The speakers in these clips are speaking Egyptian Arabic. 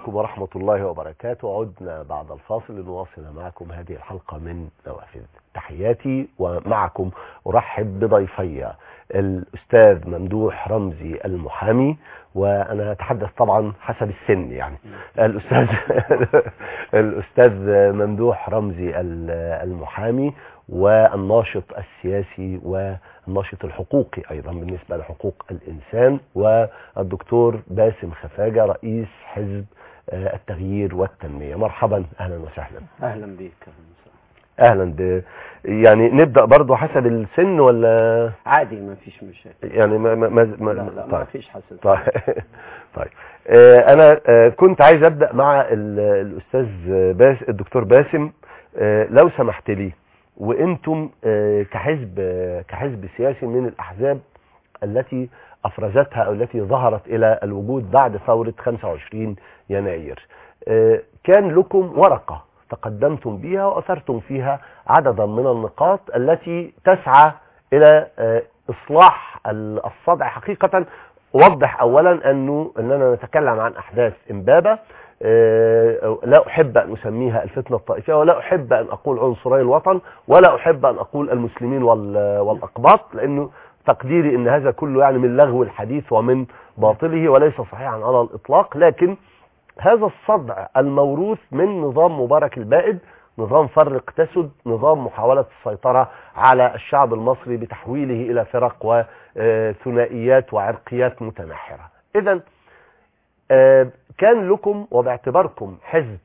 عليكم ورحمة الله وبركاته عدنا بعد الفاصل لنواصل معكم هذه الحلقة من نوافذ تحياتي ومعكم أرحب بضيفي الأستاذ ممدوح رمزي المحامي وأنا أتحدث طبعا حسب السن يعني الأستاذ الأستاذ ممدوح رمزي المحامي والناشط السياسي والناشط الحقوقي أيضا بالنسبة لحقوق الإنسان والدكتور باسم خفاجة رئيس حزب التغيير والتنمية مرحبا أهلا وسهلا أهلا بك أهلا ب... يعني نبدأ برضو حسب السن ولا عادي ما فيش مشاكل يعني ما ما ما, ما... لا لا ما فيش حسد طيب طيب آه أنا آه كنت عايز أبدأ مع ال... الأستاذ باس الدكتور باسم آه لو سمحت لي وانتم كحزب كحزب سياسي من الاحزاب التي افرزتها او التي ظهرت الى الوجود بعد ثورة 25 يناير كان لكم ورقة تقدمتم بها واثرتم فيها عددا من النقاط التي تسعى الى اصلاح الصدع حقيقة وضح اولا انه اننا نتكلم عن احداث امبابة لا أحب أن أسميها الفتنة الطائفية ولا أحب أن أقول عنصري الوطن ولا أحب أن أقول المسلمين والأقباط لأنه تقديري أن هذا كله يعني من لغو الحديث ومن باطله وليس صحيحا على الإطلاق لكن هذا الصدع الموروث من نظام مبارك البائد نظام فرق تسد نظام محاولة السيطرة على الشعب المصري بتحويله إلى فرق وثنائيات وعرقيات متناحرة إذا كان لكم وباعتباركم حزب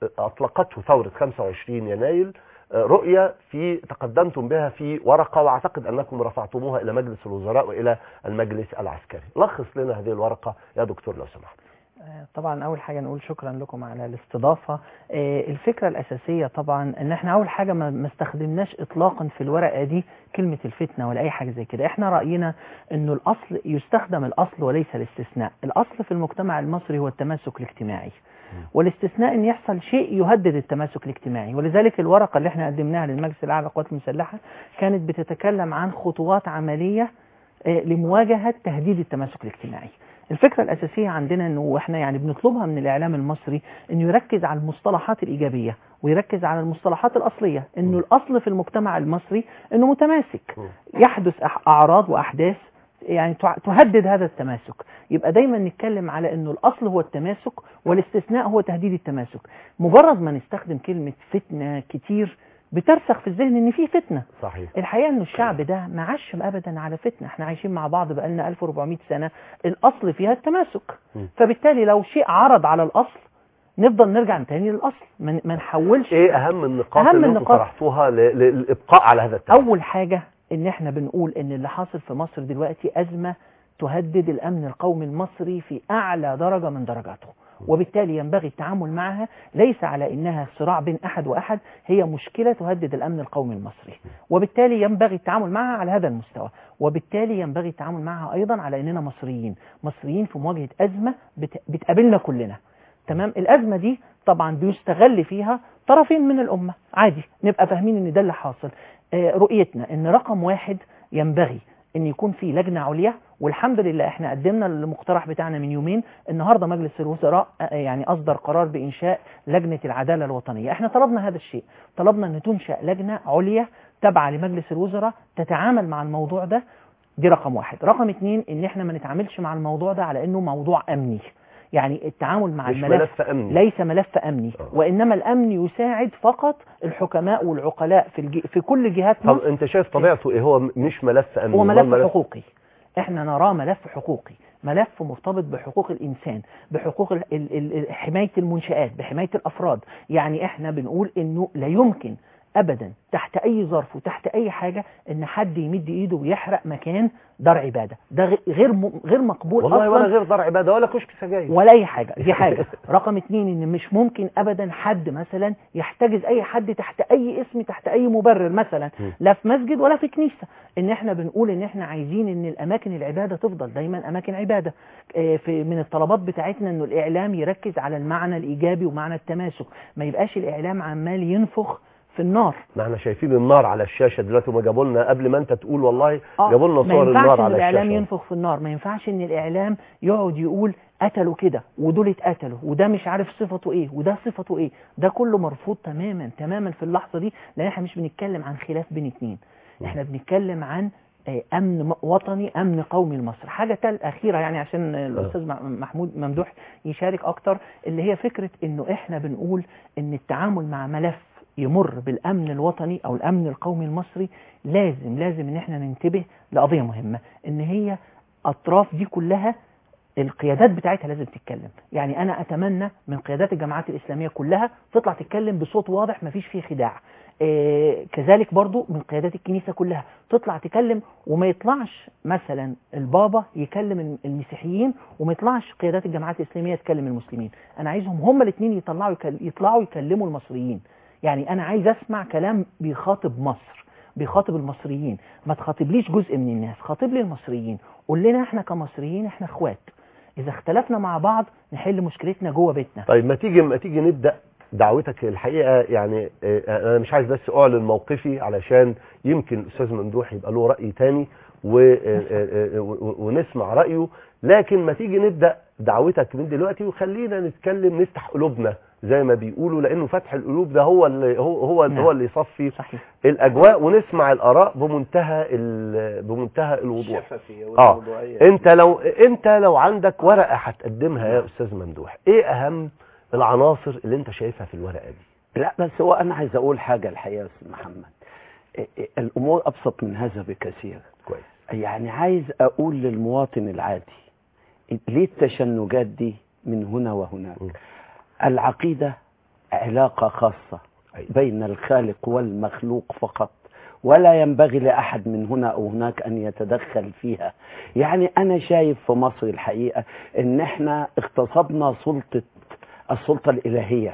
أطلقته ثورة 25 يناير رؤية في تقدمتم بها في ورقة واعتقد أنكم رفعتموها إلى مجلس الوزراء وإلى المجلس العسكري لخص لنا هذه الورقة يا دكتور لو سمحت طبعا اول حاجة نقول شكرا لكم على الاستضافة الفكرة الاساسية طبعا ان احنا اول حاجة ما استخدمناش اطلاقا في الورقة دي كلمة الفتنة ولا اي حاجة زي كده احنا رأينا انه الاصل يستخدم الاصل وليس الاستثناء الاصل في المجتمع المصري هو التماسك الاجتماعي والاستثناء ان يحصل شيء يهدد التماسك الاجتماعي ولذلك الورقة اللي احنا قدمناها للمجلس الاعلى للقوات المسلحة كانت بتتكلم عن خطوات عملية لمواجهة تهديد التماسك الاجتماعي الفكرة الأساسية عندنا أنه إحنا يعني بنطلبها من الإعلام المصري أنه يركز على المصطلحات الإيجابية ويركز على المصطلحات الأصلية أنه الأصل في المجتمع المصري أنه متماسك يحدث أعراض وأحداث يعني تهدد هذا التماسك يبقى دايما نتكلم على أنه الأصل هو التماسك والاستثناء هو تهديد التماسك مجرد ما نستخدم كلمة فتنة كتير بترسخ في الذهن ان في فتنة صحيح الحقيقة ان الشعب ده ما عاش ابدا على فتنة احنا عايشين مع بعض بقالنا 1400 سنة الاصل فيها التماسك م. فبالتالي لو شيء عرض على الاصل نفضل نرجع تاني للاصل ما ما نحولش ايه اهم النقاط أهم اللي انتم النقاط. طرحتوها ل- ل- للابقاء على هذا التماسك اول حاجة ان احنا بنقول ان اللي حاصل في مصر دلوقتي ازمة تهدد الامن القومي المصري في اعلى درجة من درجاته وبالتالي ينبغي التعامل معها ليس على انها صراع بين احد واحد هي مشكلة تهدد الامن القومي المصري وبالتالي ينبغي التعامل معها على هذا المستوى وبالتالي ينبغي التعامل معها ايضا على اننا مصريين مصريين في مواجهة ازمة بت- بتقابلنا كلنا تمام الازمة دي طبعا بيستغل فيها طرفين من الامة عادي نبقى فاهمين ان ده اللي حاصل آه، رؤيتنا ان رقم واحد ينبغي ان يكون في لجنة عليا والحمد لله احنا قدمنا المقترح بتاعنا من يومين النهاردة مجلس الوزراء آه، يعني اصدر قرار بانشاء لجنة العدالة الوطنية احنا طلبنا هذا الشيء طلبنا ان تنشأ لجنة عليا تابعة لمجلس الوزراء تتعامل مع الموضوع ده دي رقم واحد رقم اتنين ان احنا ما نتعاملش مع الموضوع ده على انه موضوع امني يعني التعامل مع مش الملف ملف امني ليس ملف أمني آه. وإنما الأمن يساعد فقط الحكماء والعقلاء في, الج... في كل جهات طب مصر انت شايف طبيعته ايه هو م- مش ملف امني هو أمال ملف حقوقي احنا نراه ملف حقوقي ملف مرتبط بحقوق الإنسان بحقوق ال... ال... ال... حماية المنشآت بحماية الأفراد يعني احنا بنقول انه لا يمكن ابدا تحت اي ظرف وتحت اي حاجة ان حد يمد ايده ويحرق مكان دار عبادة ده غ- غير م... غير مقبول والله أصلاً ولا غير دار عباده ولا كشك سجاير ولا اي حاجة دي حاجة رقم اتنين ان مش ممكن ابدا حد مثلا يحتجز اي حد تحت اي اسم تحت اي مبرر مثلا م. لا في مسجد ولا في كنيسة ان احنا بنقول ان احنا عايزين ان الاماكن العبادة تفضل دايما اماكن عبادة آه، في من الطلبات بتاعتنا انه الاعلام يركز على المعنى الايجابي ومعنى التماسك ما يبقاش الاعلام عمال ينفخ في النار ما احنا شايفين النار على الشاشه دلوقتي وما جابوا لنا قبل ما انت تقول والله آه، جابوا لنا ما صور ينفعش النار ان على الاعلام الشاشه ينفخ في النار ما ينفعش ان الاعلام يقعد يقول قتلوا كده ودول اتقتلوا وده مش عارف صفته ايه وده صفته ايه ده كله مرفوض تماما تماما في اللحظه دي لان احنا مش بنتكلم عن خلاف بين اتنين احنا بنتكلم عن آه، امن م- وطني امن قومي لمصر حاجه تال اخيره يعني عشان الاستاذ مع- محمود ممدوح يشارك اكتر اللي هي فكره انه احنا بنقول ان التعامل مع ملف يمر بالامن الوطني او الامن القومي المصري لازم لازم ان احنا ننتبه لقضيه مهمه ان هي اطراف دي كلها القيادات بتاعتها لازم تتكلم يعني انا اتمنى من قيادات الجماعات الاسلاميه كلها تطلع تتكلم بصوت واضح مفيش فيه خداع إيه كذلك برضو من قيادات الكنيسه كلها تطلع تكلم وما يطلعش مثلا البابا يكلم المسيحيين وما يطلعش قيادات الجماعات الاسلاميه تكلم المسلمين انا عايزهم هما الاثنين يطلعوا يكل- يطلعوا يكلموا المصريين يعني انا عايز اسمع كلام بيخاطب مصر بيخاطب المصريين ما تخاطبليش جزء من الناس خاطب لي المصريين قول لنا احنا كمصريين احنا اخوات اذا اختلفنا مع بعض نحل مشكلتنا جوه بيتنا طيب ما تيجي ما تيجي نبدا دعوتك الحقيقه يعني آه، انا مش عايز بس اعلن موقفي علشان يمكن الاستاذ ممدوح يبقى له راي تاني و- آه، آه، آه، و- ونسمع رايه لكن ما تيجي نبدا دعوتك من دلوقتي وخلينا نتكلم نفتح قلوبنا زي ما بيقولوا لانه فتح القلوب ده هو اللي هو هو, نعم. هو اللي يصفي صحيح الاجواء ونسمع الاراء بمنتهى ال- بمنتهى الوضوح الشفافية اه والموضوعية انت لو انت لو عندك ورقه هتقدمها يا استاذ ممدوح ايه اهم العناصر اللي انت شايفها في الورقه دي لا بس هو انا عايز اقول حاجه الحقيقه يا استاذ محمد إيه إيه الامور ابسط من هذا بكثير كويس يعني عايز اقول للمواطن العادي ليه التشنجات دي من هنا وهناك م. العقيده علاقه خاصه أيوة. بين الخالق والمخلوق فقط ولا ينبغي لاحد من هنا او هناك ان يتدخل فيها يعني انا شايف في مصر الحقيقه ان احنا اغتصبنا سلطه السلطه الالهيه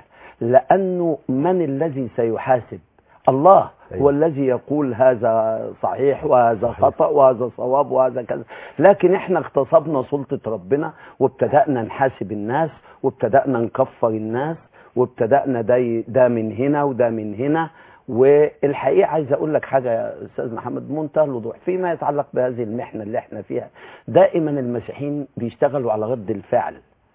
لانه من الذي سيحاسب الله أيوة. هو الذي يقول هذا صحيح وهذا صحيح. خطأ وهذا صواب وهذا كذا لكن احنا اغتصبنا سلطة ربنا وابتدأنا نحاسب الناس وابتدأنا نكفر الناس وابتدأنا ده, ده من هنا وده من هنا والحقيقة عايز اقول لك حاجة يا استاذ محمد بمنتهى الوضوح فيما يتعلق بهذه المحنة اللي احنا فيها دائما المسيحيين بيشتغلوا على رد الفعل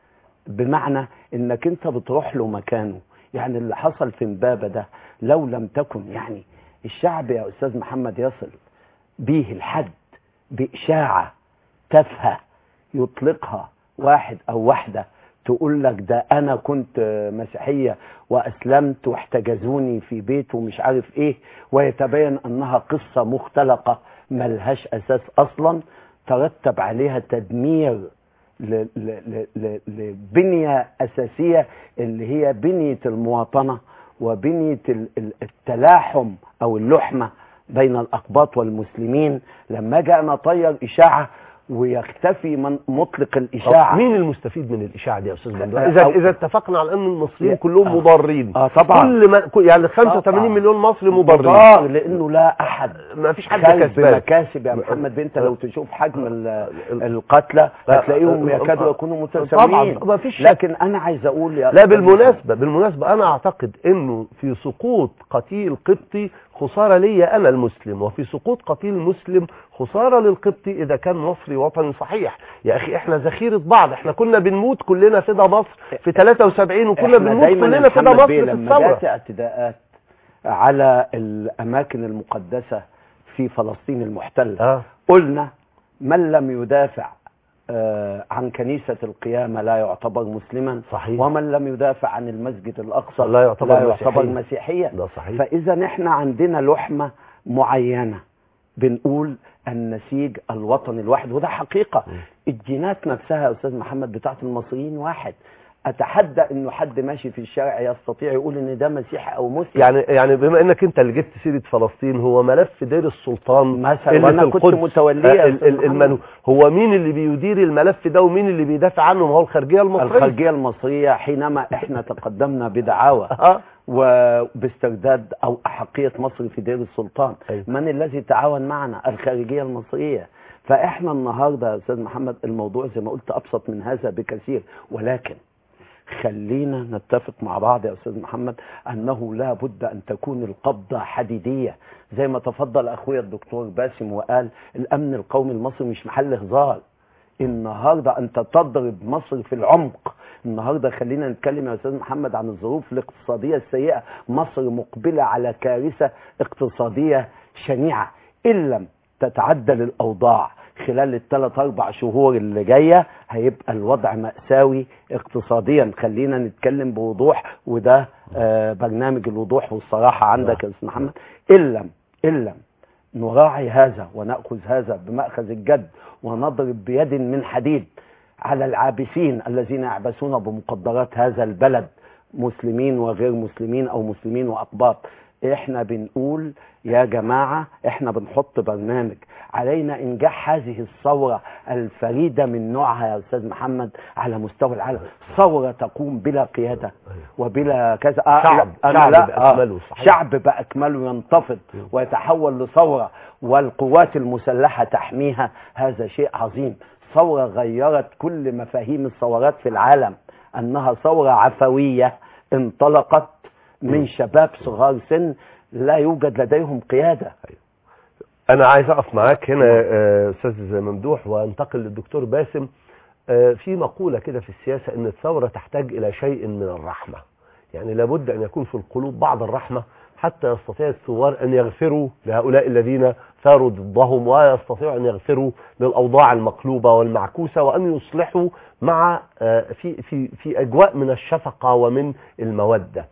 بمعنى انك انت بتروح له مكانه يعني اللي حصل في امبابة ده لو لم تكن يعني الشعب يا استاذ محمد يصل به الحد بإشاعة تافهة يطلقها واحد أو واحدة تقول لك ده أنا كنت مسيحية وأسلمت واحتجزوني في بيت ومش عارف إيه ويتبين أنها قصة مختلقة ملهاش أساس أصلا ترتب عليها تدمير ل- ل- ل- ل- لبنية أساسية اللي هي بنية المواطنة وبنية ال- ال- التلاحم أو اللحمة بين الأقباط والمسلمين لما جاء نطير إشاعة ويختفي من مطلق طب الإشاعة مين المستفيد من الاشاعه دي يا استاذ ممدوح آه، اذا أو- اذا اتفقنا على ان المصريين آه. كلهم مضارين آه طبعا كل ما كل- يعني 85 طبعا. مليون مصري مضارين مضار لأنه لا أحد ما فيش حد خلف كسبان مكاسب يا محمد بنت لو تشوف حجم ال- ال- القتلى لا، هتلاقيهم آه، يكادوا آه، يكونوا طبعا متساويين ما فيش شك. لكن أنا عايز أقول يا لا أستاذ بالمناسبة بالمناسبة أنا أعتقد أنه في سقوط قتيل قبطي خسارة لي أنا المسلم وفي سقوط قتيل مسلم خسارة للقبطي إذا كان مصري وطني صحيح يا أخي إحنا ذخيرة بعض إحنا كنا بنموت كلنا فدا مصر في 73 وكنا احنا بنموت دايما كلنا يا فدا محمد مصر بيه في لما جاءت الثورة اعتداءات على الاماكن المقدسه في فلسطين المحتله آه. قلنا من لم يدافع آه، عن كنيسة القيامة لا يعتبر مسلما صحيح. ومن لم يدافع عن المسجد الأقصى لا يعتبر لا يعتبر مسيحيا. مسيحيا ده صحيح فإذا احنا عندنا لحمة معينة بنقول النسيج الوطني الواحد وده حقيقة الجينات نفسها يا أستاذ محمد بتاعت المصريين واحد أتحدى إنه حد ماشي في الشارع يستطيع يقول إن ده مسيحي أو مسلم يعني يعني بما انك انت اللي جبت سيره فلسطين هو ملف دير السلطان مثلا اللي وأنا في كنت القدس متولية يا آه، ال- أستاذ ال- المنو هو مين اللي بيدير الملف ده ومين اللي بيدافع عنه ما هو الخارجيه المصريه الخارجية المصرية حينما احنا تقدمنا بدعاوى اه وباسترداد او احقيه مصر في دير السلطان أيوة. من الذي تعاون معنا الخارجيه المصريه فاحنا النهارده يا استاذ محمد الموضوع زي ما قلت ابسط من هذا بكثير ولكن خلينا نتفق مع بعض يا استاذ محمد انه لا بد ان تكون القبضه حديديه زي ما تفضل اخويا الدكتور باسم وقال الامن القومي المصري مش محل هزار النهارده انت تضرب مصر في العمق النهارده خلينا نتكلم يا استاذ محمد عن الظروف الاقتصاديه السيئه مصر مقبله على كارثه اقتصاديه شنيعه ان لم تتعدل الاوضاع خلال الثلاث اربع شهور اللي جايه هيبقى الوضع ماساوي اقتصاديا خلينا نتكلم بوضوح وده آه، برنامج الوضوح والصراحه عندك يا استاذ محمد ان لم ان لم نراعي هذا وناخذ هذا بماخذ الجد ونضرب بيد من حديد على العابثين الذين يعبثون بمقدرات هذا البلد مسلمين وغير مسلمين او مسلمين واقباط احنا بنقول يا جماعة احنا بنحط برنامج علينا انجاح هذه الثورة الفريدة من نوعها يا استاذ محمد على مستوى العالم ثورة تقوم بلا قيادة وبلا كذا آه شعب لا، أنا شعب لا، آه، بأكمله صحيح. شعب بأكمله ينتفض ويتحول لثورة والقوات المسلحة تحميها هذا شيء عظيم ثورة غيرت كل مفاهيم الثورات في العالم أنها ثورة عفوية انطلقت من شباب صغار سن لا يوجد لديهم قيادة انا عايز اقف معاك هنا آه، استاذ ممدوح وانتقل للدكتور باسم آه، في مقولة كده في السياسة ان الثورة تحتاج الى شيء من الرحمة يعني لابد ان يكون في القلوب بعض الرحمة حتى يستطيع الثوار ان يغفروا لهؤلاء الذين ثاروا ضدهم ويستطيعوا ان يغفروا للاوضاع المقلوبة والمعكوسة وان يصلحوا مع آه، في في في اجواء من الشفقة ومن المودة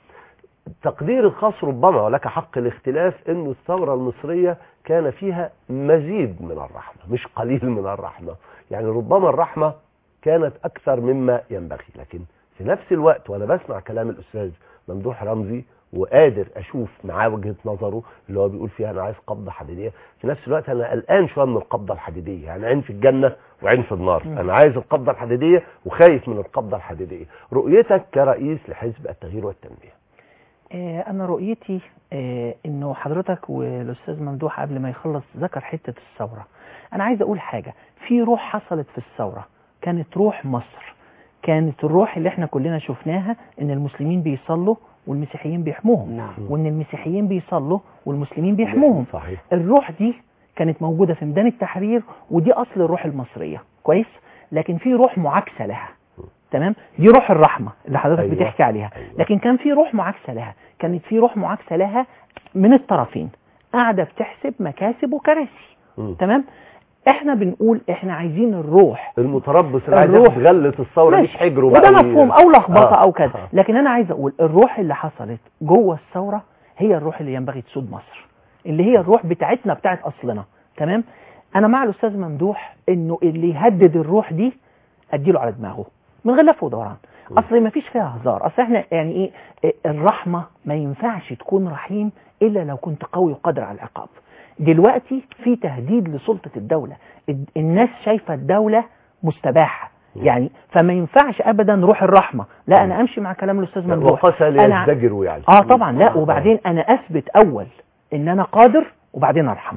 تقدير الخاص ربما ولك حق الاختلاف انه الثورة المصرية كان فيها مزيد من الرحمة مش قليل من الرحمة يعني ربما الرحمة كانت اكثر مما ينبغي لكن في نفس الوقت وانا بسمع كلام الاستاذ ممدوح رمزي وقادر اشوف معاه وجهة نظره اللي هو بيقول فيها انا عايز قبضة حديدية في نفس الوقت انا قلقان شوية من القبضة الحديدية يعني عين في الجنة وعين في النار مم. انا عايز القبضة الحديدية وخايف من القبضة الحديدية رؤيتك كرئيس لحزب التغيير والتنمية آه، أنا رؤيتي آه، إنه حضرتك والأستاذ ممدوح قبل ما يخلص ذكر حتة الثورة أنا عايز أقول حاجة في روح حصلت في الثورة كانت روح مصر كانت الروح اللي احنا كلنا شفناها إن المسلمين بيصلوا والمسيحيين بيحموهم نعم وإن المسيحيين بيصلوا والمسلمين بيحموهم صحيح الروح دي كانت موجودة في ميدان التحرير ودي أصل الروح المصرية كويس لكن في روح معاكسة لها تمام دي روح الرحمة اللي حضرتك أيوة. بتحكي عليها أيوة. لكن كان في روح معاكسة لها كانت في روح معاكسة لها من الطرفين قاعدة بتحسب مكاسب وكراسي مم. تمام احنا بنقول احنا عايزين الروح المتربص اللي عايز الروح. ياخد غلة الثورة مش ماشي. حجره وده بقى ي- مفهوم او لخبطه آه. او كذا آه. لكن انا عايز اقول الروح اللي حصلت جوه الثوره هي الروح اللي ينبغي تسود مصر اللي هي الروح بتاعتنا بتاعت اصلنا تمام انا مع الاستاذ ممدوح انه اللي يهدد الروح دي اديله على دماغه من غير لف ودوران اصل ما فيش فيها هزار اصل احنا يعني ايه إيه، الرحمه ما ينفعش تكون رحيم الا لو كنت قوي وقادر على العقاب دلوقتي في تهديد لسلطه الدوله الد- الناس شايفه الدوله مستباحه يعني فما ينفعش ابدا روح الرحمه لا انا امشي مع كلام الاستاذ ممدوح وقسى أنا- ليزدجروا يعني اه طبعا لا وبعدين انا اثبت اول ان انا قادر وبعدين ارحم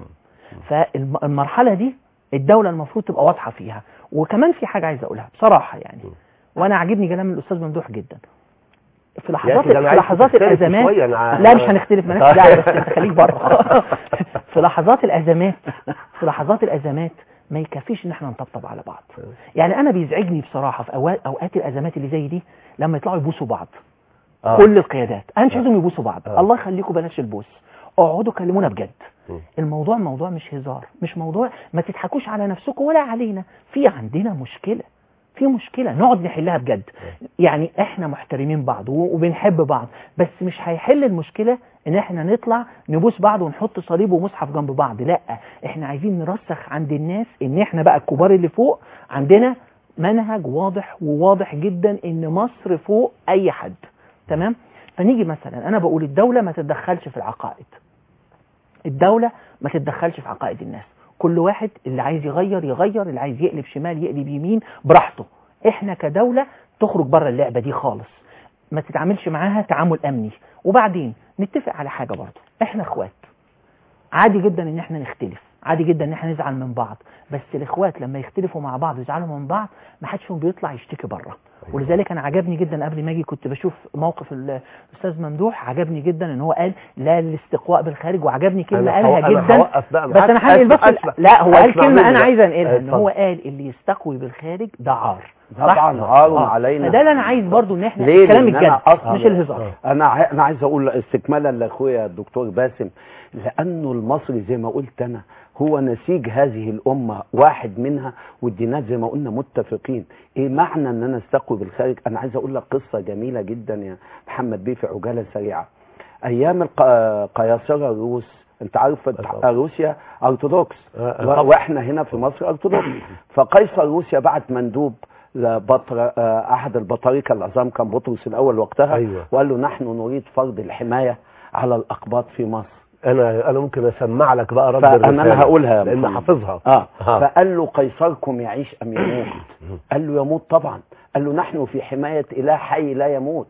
فالمرحله دي الدوله المفروض تبقى واضحه فيها وكمان في حاجه عايز اقولها بصراحه يعني وانا عاجبني كلام الاستاذ ممدوح جدا في لحظات يا أخي ده أنا في عايز لحظات تختلف الازمات شوية، أنا- لا مش هنختلف مالكش دعوه بس انت خليك بره في لحظات الازمات في لحظات الازمات ما يكفيش ان احنا نطبطب على بعض يعني انا بيزعجني بصراحه في اوقات اوقات الازمات اللي زي دي لما يطلعوا يبوسوا بعض آه. كل القيادات انا مش عايزهم يبوسوا بعض آه. الله يخليكم بلاش البوس اقعدوا كلمونا بجد م. الموضوع موضوع مش هزار مش موضوع ما تضحكوش على نفسكم ولا علينا في عندنا مشكله في مشكلة نقعد نحلها بجد يعني احنا محترمين بعض و- وبنحب بعض بس مش هيحل المشكلة ان احنا نطلع نبوس بعض ونحط صليب ومصحف جنب بعض لا احنا عايزين نرسخ عند الناس ان احنا بقى الكبار اللي فوق عندنا منهج واضح وواضح جدا ان مصر فوق اي حد تمام فنيجي مثلا انا بقول الدولة ما تتدخلش في العقائد الدولة ما تتدخلش في عقائد الناس كل واحد اللي عايز يغير يغير اللي عايز يقلب شمال يقلب يمين براحته احنا كدولة تخرج بره اللعبة دي خالص ما تتعاملش معاها تعامل امني وبعدين نتفق على حاجة برضه احنا اخوات عادي جدا ان احنا نختلف عادي جدا ان احنا نزعل من بعض بس الاخوات لما يختلفوا مع بعض ويزعلوا من بعض ما حدش فيهم بيطلع يشتكي بره ولذلك انا عجبني جدا قبل ما اجي كنت بشوف موقف ال- الاستاذ ممدوح عجبني جدا ان هو قال لا للاستقواء بالخارج وعجبني كلمه أنا قالها هو- أنا جدا هوقف بقى بس انا معاك. هنقل بس أسمع- أسمع. لا هو قال أسمع كلمه مني انا بقى. عايز انقلها ان اتفضل. هو قال اللي يستقوي بالخارج ده عار صح؟ طبعا عار آه. علينا فده اللي انا عايز برضو ان احنا ليه؟ الكلام لأن الجد أنا أصلاً- مش الهزار انا ع- انا عايز اقول استكمالا لاخويا الدكتور باسم لانه المصري زي ما قلت انا هو نسيج هذه الامه واحد منها والدينات زي ما قلنا متفقين ايه معنى ان انا استقوي بالخارج انا عايز اقول لك قصه جميله جدا يا محمد بيه في عجاله سريعه ايام الق- قياصره الروس انت عارف طبعا. روسيا ارثوذكس آه، آه، و- طبعا. واحنا هنا في مصر ارثوذكس فقيصر روسيا بعت مندوب لبطر آه، احد البطاركه العظام كان بطرس الاول وقتها أيوة. وقال له نحن نريد فرض الحمايه على الاقباط في مصر انا انا ممكن اسمع لك بقى رد فانا الرسالة انا هقولها يا لان محمد. حافظها اه آه. فقال له قيصركم يعيش ام يموت قال له يموت طبعا قال له نحن في حمايه اله حي لا يموت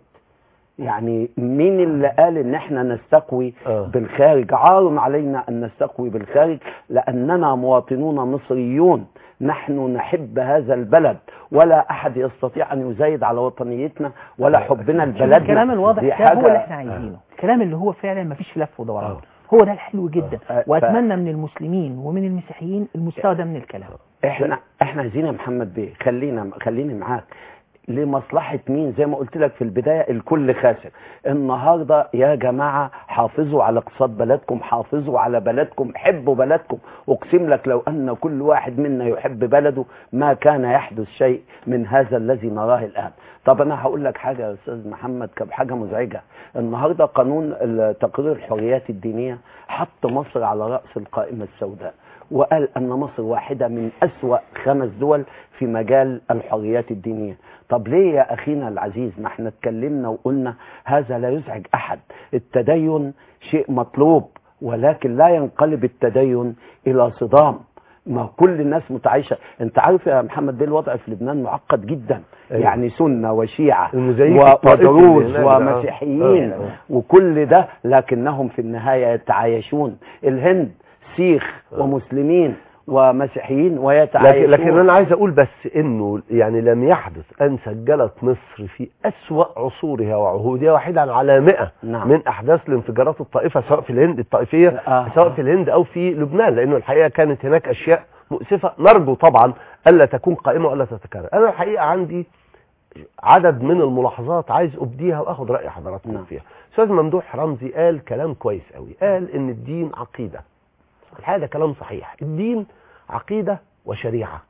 يعني مين اللي قال ان احنا نستقوي آه. بالخارج عار علينا ان نستقوي بالخارج لاننا مواطنون مصريون نحن نحب هذا البلد ولا احد يستطيع ان يزايد على وطنيتنا ولا حبنا شوف لبلدنا الكلام الواضح دي ده حاجة- هو اللي احنا عايزينه الكلام اللي هو فعلا ما فيش لف ودوران آه. هو ده الحلو جدا آه. ف- واتمنى من المسلمين ومن المسيحيين المستوى ده من الكلام احنا احنا عايزين يا محمد بيه خلينا خليني معاك لمصلحة مين زي ما قلت لك في البداية الكل خاسر النهاردة يا جماعة حافظوا على اقتصاد بلدكم حافظوا على بلدكم حبوا بلدكم اقسم لك لو ان كل واحد منا يحب بلده ما كان يحدث شيء من هذا الذي نراه الان طب انا هقول لك حاجة يا استاذ محمد كان حاجة مزعجة النهاردة قانون ال- تقرير الحريات الدينية حط مصر على رأس القائمة السوداء وقال أن مصر واحدة من أسوأ خمس دول في مجال الحريات الدينية طب ليه يا أخينا العزيز ما احنا اتكلمنا وقلنا هذا لا يزعج أحد التدين شيء مطلوب ولكن لا ينقلب التدين إلى صدام ما كل الناس متعايشة انت عارف يا محمد بيه الوضع في لبنان معقد جدا أيوة. يعني سنة وشيعة المزيف و- الطائفي ودروز اللي هناك ده. ومسيحيين آه، آه. وكل ده لكنهم في النهاية يتعايشون الهند سيخ ومسلمين ومسيحيين لكن, ويتعايشون لكن انا عايز اقول بس انه يعني لم يحدث ان سجلت مصر في اسوا عصورها وعهودها واحدا على 100 نعم. من احداث الانفجارات الطائفه سواء في الهند الطائفيه آه. سواء في الهند او في لبنان لانه الحقيقه كانت هناك اشياء مؤسفه نرجو طبعا الا تكون قائمه والا تتكرر انا الحقيقه عندي عدد من الملاحظات عايز ابديها واخد راي حضراتكم نعم. فيها استاذ ممدوح رمزي قال كلام كويس قوي قال ان الدين عقيده الحقيقه ده كلام صحيح الدين عقيده وشريعه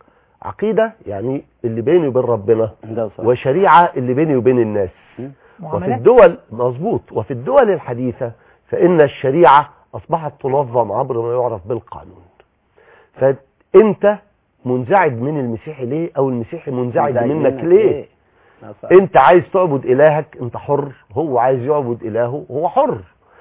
عقيده يعني اللي بيني وبين ربنا ده صح. وشريعه اللي بيني وبين الناس وفي معاملات الدول مظبوط وفي الدول الحديثة فإن الشريعة أصبحت تنظم عبر ما يعرف بالقانون فأنت منزعج من المسيحي ليه أو المسيحي منزعج زي منك منك ليه ده صح. أنت عايز تعبد إلهك أنت حر هو عايز يعبد إلهه هو حر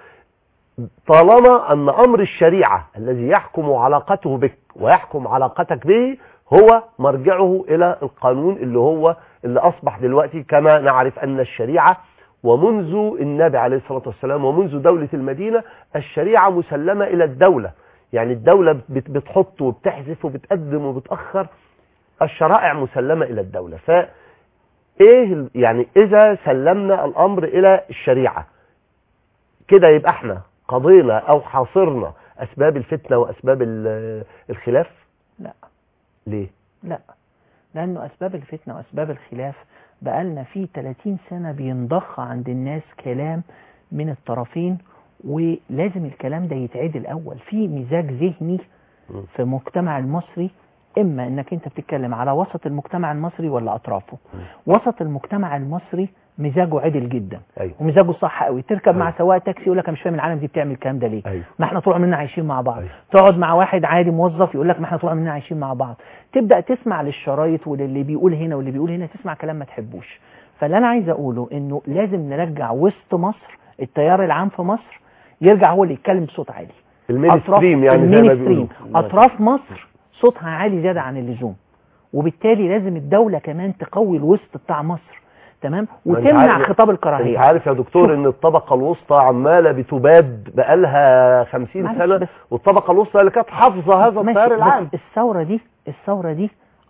طالما أن أمر الشريعة الذي يحكم علاقته بك ويحكم علاقتك به هو مرجعه إلى القانون اللي هو اللي أصبح دلوقتي كما نعرف أن الشريعة ومنذ النبي عليه الصلاة والسلام ومنذ دولة المدينة الشريعة مسلمة إلى الدولة يعني الدولة بت- بتحط وبتحذف وبتقدم وبتأخر الشرائع مسلمة إلى الدولة فإيه ال- يعني إذا سلمنا الأمر إلى الشريعة كده يبقى احنا قضينا أو حاصرنا أسباب الفتنة وأسباب ال- الخلاف لا ليه؟ لا لأنه أسباب الفتنة وأسباب الخلاف بقالنا فيه 30 سنة بينضخ عند الناس كلام من الطرفين ولازم الكلام ده يتعدل الأول في مزاج ذهني في المجتمع المصري إما إنك أنت بتتكلم على وسط المجتمع المصري ولا أطرافه وسط المجتمع المصري مزاجه عدل جدا أيوه ومزاجه صح قوي تركب مع أيوة. سواق تاكسي يقول لك انا مش فاهم العالم دي بتعمل الكلام ده ليه أيوه ما احنا طول عمرنا عايشين مع بعض أيوة. تقعد مع واحد عادي موظف يقول لك ما احنا طول عمرنا عايشين مع بعض تبدا تسمع للشرايط وللي بيقول هنا واللي بيقول هنا تسمع كلام ما تحبوش فاللي انا عايز اقوله انه لازم نرجع وسط مصر التيار العام في مصر يرجع هو اللي يتكلم بصوت عالي المين أطراف- ستريم يعني زي ما المين بيقولوا ستريم اطراف مصر صوتها عالي زياده عن اللزوم وبالتالي لازم الدوله كمان تقوي الوسط بتاع مصر تمام ما أنت وتمنع عارف- خطاب انت الكراهيه عارف يا دكتور ان الطبقة الوسطى عمالة بتباد بقالها خمسين معلش سنة بس. والطبقة الوسطى اللي كانت حافظة هذا ماشي، التيار بس العام الثوره دي الثوره دي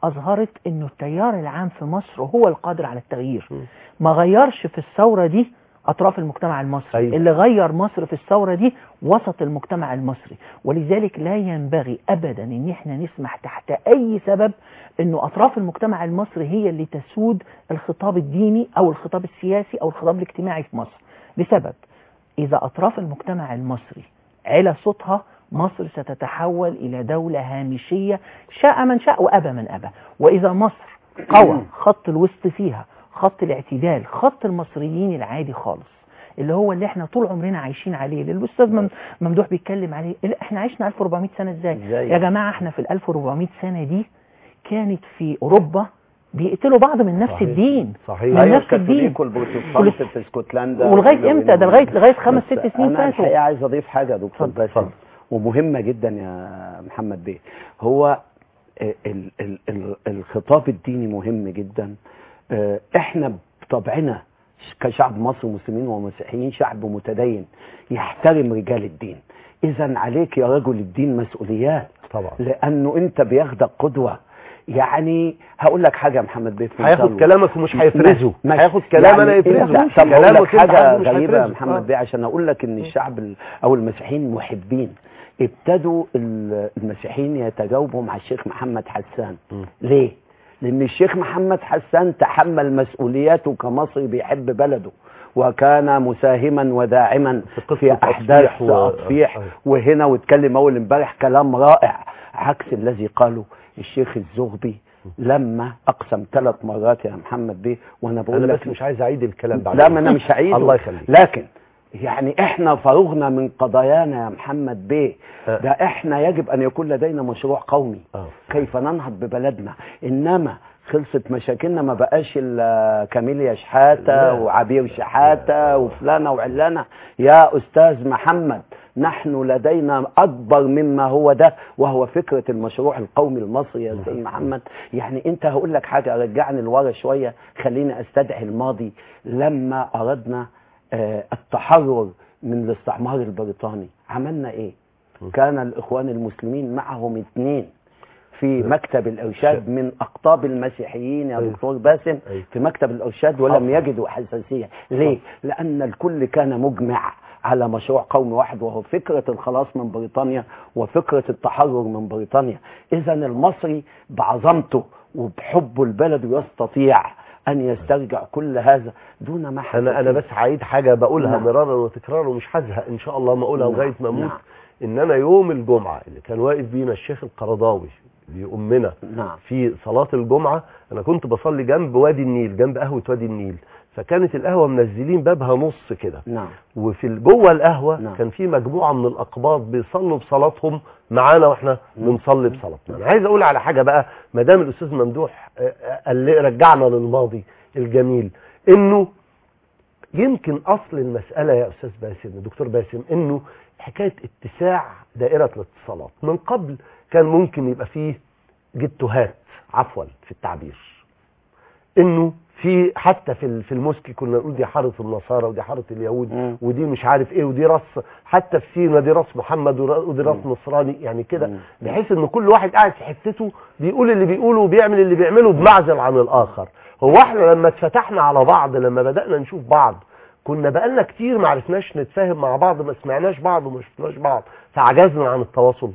اظهرت انه التيار العام في مصر هو القادر على التغيير م. ما غيرش في الثورة دي اطراف المجتمع المصري أيوة. اللي غير مصر في الثورة دي وسط المجتمع المصري ولذلك لا ينبغي ابدا ان احنا نسمح تحت اي سبب انه اطراف المجتمع المصري هي اللي تسود الخطاب الديني او الخطاب السياسي او الخطاب الاجتماعي في مصر لسبب اذا اطراف المجتمع المصري علا صوتها مصر ستتحول الى دولة هامشية شاء من شاء وابى من ابى واذا مصر قوى خط الوسط فيها خط الاعتدال خط المصريين العادي خالص اللي هو اللي احنا طول عمرنا عايشين عليه اللي الاستاذ مم- ممدوح بيتكلم عليه اللي احنا عشنا 1400 سنه ازاي إزاي؟ يا جماعه احنا في ال 1400 سنه دي كانت في اوروبا بيقتلوا بعض من نفس صحيح. الدين صحيح. من ايوه نفس الدين الكاثوليك والبروتستانت في اسكتلندا ولغايه امتى ده لغايه لغايه خمس بس ست سنين انا الحقيقه فاتوا عايز اضيف حاجه يا دكتور اتفضل، باسم ومهمه جدا يا محمد بيه هو ال ال ال الخطاب الديني مهم جدا آه، احنا بطبعنا كشعب مصر مسلمين ومسيحيين شعب متدين يحترم رجال الدين اذا عليك يا رجل الدين مسؤوليات طبعا لانه انت بياخدك قدوه يعني هقول لك حاجه يا محمد بيه في هياخد مثال كلامك ومش هيفرزه ماشي. هياخد كلام انا يعني يفرزه انت- طب اقول لك كلامك انت حاجه عارفه مش غريبه يا هيفرزه. محمد آه. بيه عشان اقول لك ان الشعب ال- او المسيحيين محبين ابتدوا ال- المسيحيين يتجاوبوا مع الشيخ محمد حسان م. ليه لان الشيخ محمد حسان تحمل مسؤولياته كمصري بيحب بلده وكان مساهما وداعما في قصة في احداث أطفيح و- اطفيح آه. وهنا واتكلم اول امبارح كلام رائع عكس الذي قاله الشيخ الزغبي لما اقسم ثلاث مرات يا محمد بيه وانا بقول انا لك بس مش عايز اعيد الكلام بعد لا ما انا مش هعيده الله يخليك لكن يعني احنا فرغنا من قضايانا يا محمد بيه آه. ده احنا يجب ان يكون لدينا مشروع قومي آه. كيف ننهض ببلدنا انما خلصت مشاكلنا ما بقاش الا كاميليا شحاته لا. وعبير شحاته وفلانه وعلانه يا استاذ محمد نحن لدينا اكبر مما هو ده وهو فكره المشروع القومي المصري يا استاذ محمد يعني انت هقول لك حاجه رجعني لورا شويه خليني استدعي الماضي لما اردنا آه، التحرر من الاستعمار البريطاني عملنا ايه كان الاخوان المسلمين معهم اثنين في مكتب الارشاد من اقطاب المسيحيين يا أيوة. دكتور باسم أيوة. في مكتب الارشاد ولم حصل. يجدوا حساسيه ليه لان الكل كان مجمع على مشروع قومي واحد وهو فكره الخلاص من بريطانيا وفكره التحرر من بريطانيا اذا المصري بعظمته وبحبه لبلده يستطيع ان يسترجع كل هذا دون ما حدث انا انا بس هعيد حاجه بقولها نعم. مرارا وتكرارا ومش هزهق ان شاء الله ما اقولها نعم. لغايه ما اموت نعم. ان انا يوم الجمعه اللي كان واقف بينا الشيخ القرضاوي بيؤمنا نعم في صلاه الجمعه انا كنت بصلي جنب وادي النيل جنب قهوه وادي النيل فكانت القهوه منزلين بابها نص كده نعم وفي ال- جوه القهوه نعم. كان في مجموعه من الاقباط بيصلوا بصلاتهم معانا واحنا بنصلي بصلاتنا انا عايز اقول على حاجه بقى ما دام الاستاذ ممدوح آه، آه، قال لي رجعنا للماضي الجميل انه يمكن اصل المساله يا استاذ باسم دكتور باسم انه حكايه اتساع دائره الاتصالات من قبل كان ممكن يبقى فيه جتهات عفوا في التعبير انه في حتى في ال- في المسكي كنا نقول دي حاره النصارى ودي حاره اليهود مم. ودي مش عارف ايه ودي راس حتى في سينا دي راس محمد ورا- ودي راس مم. نصراني يعني كده مم. بحيث ان كل واحد قاعد في حتته بيقول اللي بيقوله وبيعمل اللي بيعمله بمعزل عن الاخر هو احنا لما اتفتحنا على بعض لما بدانا نشوف بعض كنا بقالنا كتير ما عرفناش نتفاهم مع بعض ما سمعناش بعض وما شفناش بعض فعجزنا عن التواصل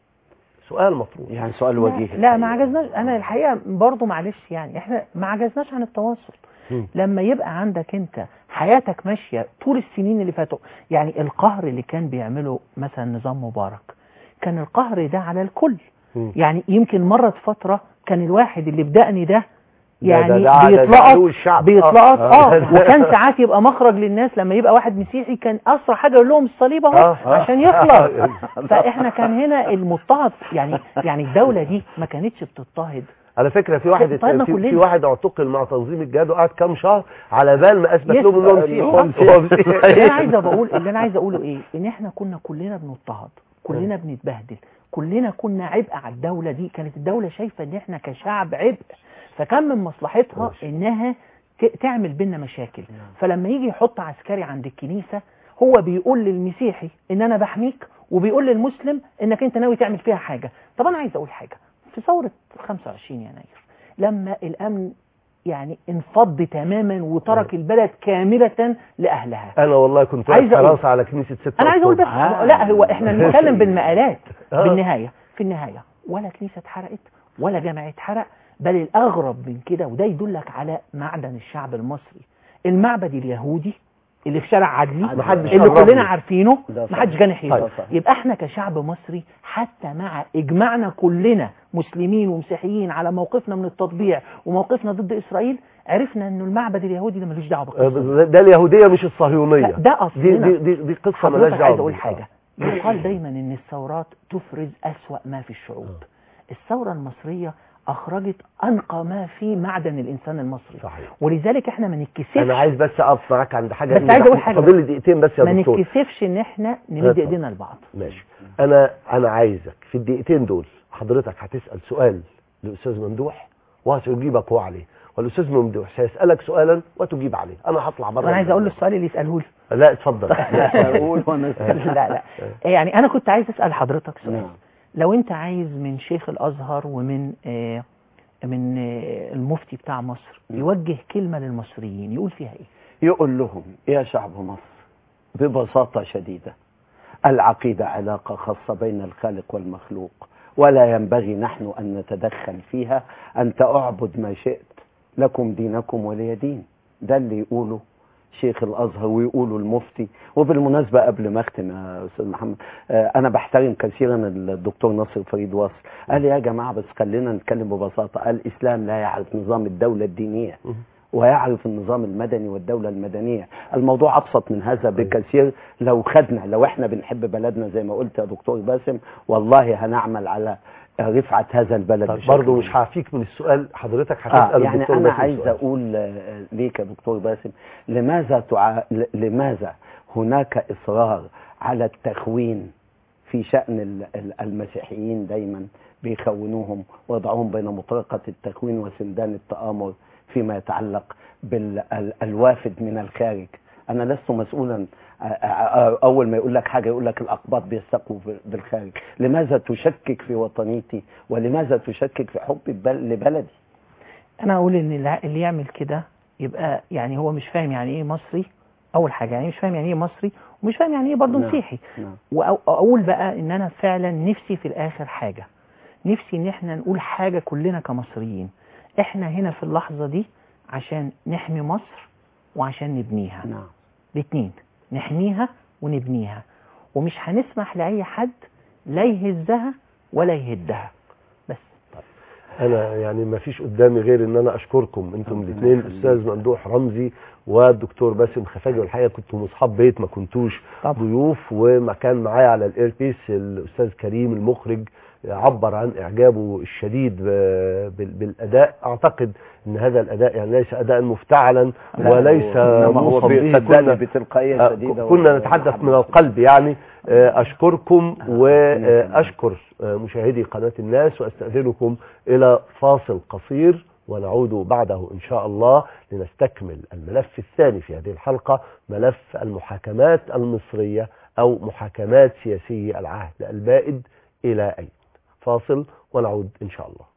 سؤال مطروح يعني سؤال وجيه لا ما عجزناش انا الحقيقه برضو معلش يعني احنا ما عجزناش عن التواصل مم. لما يبقى عندك انت حياتك ماشيه طول السنين اللي فاتوا يعني القهر اللي كان بيعمله مثلا نظام مبارك كان القهر ده على الكل مم. يعني يمكن مرت فتره كان الواحد اللي بدأني ده ده- يعني ده- ده على بيطلقط زعلوه الشعب. بيطلقط آه. اه وكان ساعات يبقى مخرج للناس لما يبقى واحد مسيحي كان اسرع حاجه يقول لهم الصليب اهو آه. عشان يخلص فاحنا كان هنا المضطهد يعني يعني الدوله دي ما كانتش بتضطهد على فكره في واحد طيبنا في, كلنا. في واحد اعتقل مع تنظيم الجهاد وقعد كام شهر على بال ما اثبت لهم ان هو مسيحي هو مسيحي. هو مسيحي. اللي انا عايز بقول اللي انا عايز اقوله ايه ان احنا كنا كلنا بنضطهد كلنا بنتبهدل كلنا كنا عبء على الدوله دي كانت الدوله شايفه ان احنا كشعب عبء فكان من مصلحتها ماشي. انها ت- تعمل بينا مشاكل فلما يجي يحط عسكري عند الكنيسه هو بيقول للمسيحي ان انا بحميك وبيقول للمسلم انك انت ناوي تعمل فيها حاجه طب انا عايز اقول حاجه في ثوره 25 يناير لما الامن يعني انفض تماما وترك البلد كامله لاهلها انا والله كنت عايز واقف أقول- حراسه على كنيسه 6 انا عايز اقول بس آه. لا هو احنا بنتكلم بالمقالات آه. بالنهايه في النهايه ولا كنيسه اتحرقت ولا جامع اتحرق بل الاغرب من كده وده يدلك على معدن الشعب المصري المعبد اليهودي اللي في شارع عدلي محدش اللي قرب كلنا له. عارفينه ده صحيح. محدش جه ناحيته طيب. صحيح. يبقى احنا كشعب مصري حتى مع اجماعنا كلنا مسلمين ومسيحيين على موقفنا من التطبيع وموقفنا ضد اسرائيل عرفنا انه المعبد اليهودي ده ملوش دعوه بالقصه دي. آه، ده اليهوديه مش الصهيونيه لا، ده دي اصلنا دي دي, دي قصه مالهاش حضرتك دعوه عايز اقول بيه. حاجه يقال دايما ان الثورات تفرز اسوا ما في الشعوب الثوره المصريه اخرجت انقى ما في معدن الانسان المصري صحيح ولذلك احنا ما نتكسفش انا عايز بس اقف معاك عند حاجه بس إن عايز أقول حاجة فاضل لي دقيقتين بس يا ما دكتور نتكسفش ان احنا نمد اتفضل. ايدينا لبعض ماشي انا انا عايزك في الدقيقتين دول حضرتك هتسال سؤال للاستاذ ممدوح وهتجيبك هو عليه والاستاذ ممدوح سيسالك سؤالا وتجيب عليه انا هطلع بره انا عايز اقول له السؤال اللي يساله لي لا اتفضل اقول وانا لا لا يعني انا كنت عايز اسال حضرتك سؤال نعم. لو انت عايز من شيخ الازهر ومن آه من آه المفتي بتاع مصر يوجه كلمه للمصريين يقول فيها ايه يقول لهم يا شعب مصر ببساطة شديدة العقيدة علاقة خاصة بين الخالق والمخلوق ولا ينبغي نحن أن نتدخل فيها أنت أعبد ما شئت لكم دينكم ولي دين ده اللي يقوله شيخ الازهر ويقولوا المفتي وبالمناسبه قبل ما اختم يا استاذ محمد آه، انا بحترم كثيرا الدكتور ناصر فريد واصل قال يا جماعه بس خلينا نتكلم ببساطه قال الاسلام لا يعرف نظام الدوله الدينيه ويعرف النظام المدني والدولة المدنية الموضوع أبسط من هذا بكثير لو خدنا لو احنا بنحب بلدنا زي ما قلت يا دكتور باسم والله هنعمل على رفعة هذا البلد طب بشكل برضه مش كبير. هعفيك من السؤال حضرتك هتسال آه يعني الدكتور أنا باسم عايز سؤال. أقول آه، ليك يا دكتور باسم لماذا تع... ل- لماذا هناك إصرار على التخوين في شأن ال- ال- المسيحيين دايما بيخونوهم ويضعوهم بين مطرقة التخوين وسندان التآمر فيما يتعلق بالوافد من الخارج أنا لست مسؤولا آه، آه، أول ما يقول لك حاجة يقول لك الأقباط بيستقوا في- بالخارج لماذا تشكك في وطنيتي ولماذا تشكك في حبي بل- لبلدي انا اقول ان الع- اللي يعمل كده يبقى يعني هو مش فاهم يعني ايه مصري اول حاجه يعني مش فاهم يعني ايه مصري ومش فاهم يعني ايه برضه نعم. مسيحي نعم. واقول بقى ان انا فعلا نفسي في الاخر حاجه نفسي ان احنا نقول حاجه كلنا كمصريين احنا هنا في اللحظه دي عشان نحمي مصر وعشان نبنيها نعم الاثنين نحميها ونبنيها ومش هنسمح لاي حد لا يهزها ولا يهدها بس انا يعني ما فيش قدامي غير ان انا اشكركم انتم ربنا الاثنين يخليك. الاستاذ ممدوح رمزي والدكتور باسم خفاجي والحقيقه كنتم اصحاب بيت ما كنتوش طبعا. ضيوف وما كان معايا على الاير بيس الاستاذ كريم المخرج عبر عن اعجابه الشديد ب- بال- بالاداء اعتقد ان هذا الاداء يعني ليس اداء مفتعلا لا، وليس إنما هو موصى به بيصدقني كنا بتلقائية آه، شديدة كنا و- نتحدث من ومحبة. القلب يعني آه، أشكركم آه، وأشكر مشاهدي قناة الناس وأستأذنكم إلى فاصل قصير ونعود بعده إن شاء الله لنستكمل الملف الثاني في هذه الحلقة ملف المحاكمات المصرية أو محاكمات سياسي العهد البائد إلى أين فاصل ونعود إن شاء الله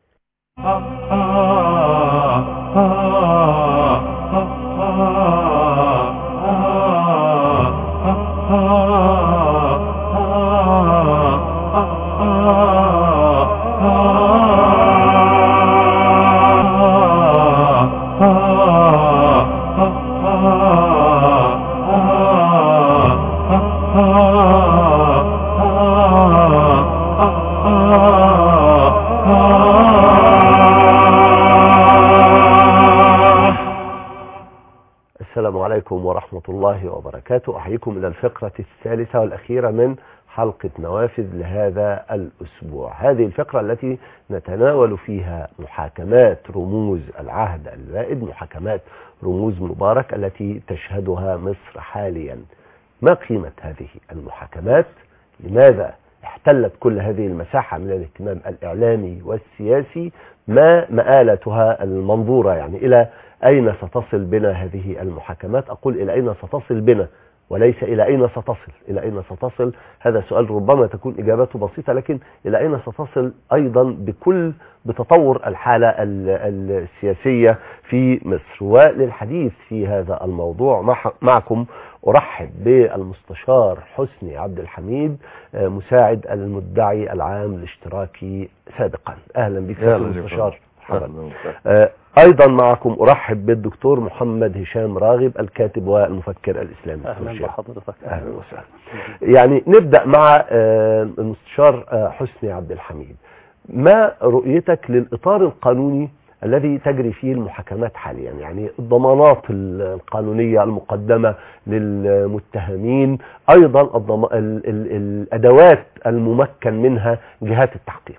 السلام عليكم ورحمة الله وبركاته أحييكم إلى الفقرة الثالثة والأخيرة من حلقة نوافذ لهذا الأسبوع هذه الفقرة التي نتناول فيها محاكمات رموز العهد البائد محاكمات رموز مبارك التي تشهدها مصر حاليا ما قيمة هذه المحاكمات لماذا احتلت كل هذه المساحة من الاهتمام الإعلامي والسياسي ما مآلتها المنظورة يعني إلى أين ستصل بنا هذه المحاكمات أقول إلى أين ستصل بنا وليس إلى أين ستصل إلى أين ستصل هذا سؤال ربما تكون إجابته بسيطة لكن إلى أين ستصل أيضا بكل بتطور الحالة ال- السياسية في مصر وللحديث في هذا الموضوع مع- معكم أرحب بالمستشار حسني عبد الحميد آه، مساعد المدعي العام الاشتراكي سابقا أهلا بك سيادة أهلا بك. المستشار مرحبا أهلا وسهلا. آه، ايضا معكم ارحب بالدكتور محمد هشام راغب الكاتب والمفكر الاسلامي اهلا والشيخ. بحضرتك اهلا وسهلا يعني نبدا مع آه، المستشار آه، حسني عبد الحميد ما رؤيتك للاطار القانوني الذي تجري فيه المحاكمات حاليا يعني الضمانات القانونية المقدمة للمتهمين أيضا الضم... ال... ال... الأدوات الممكن منها جهات التحقيق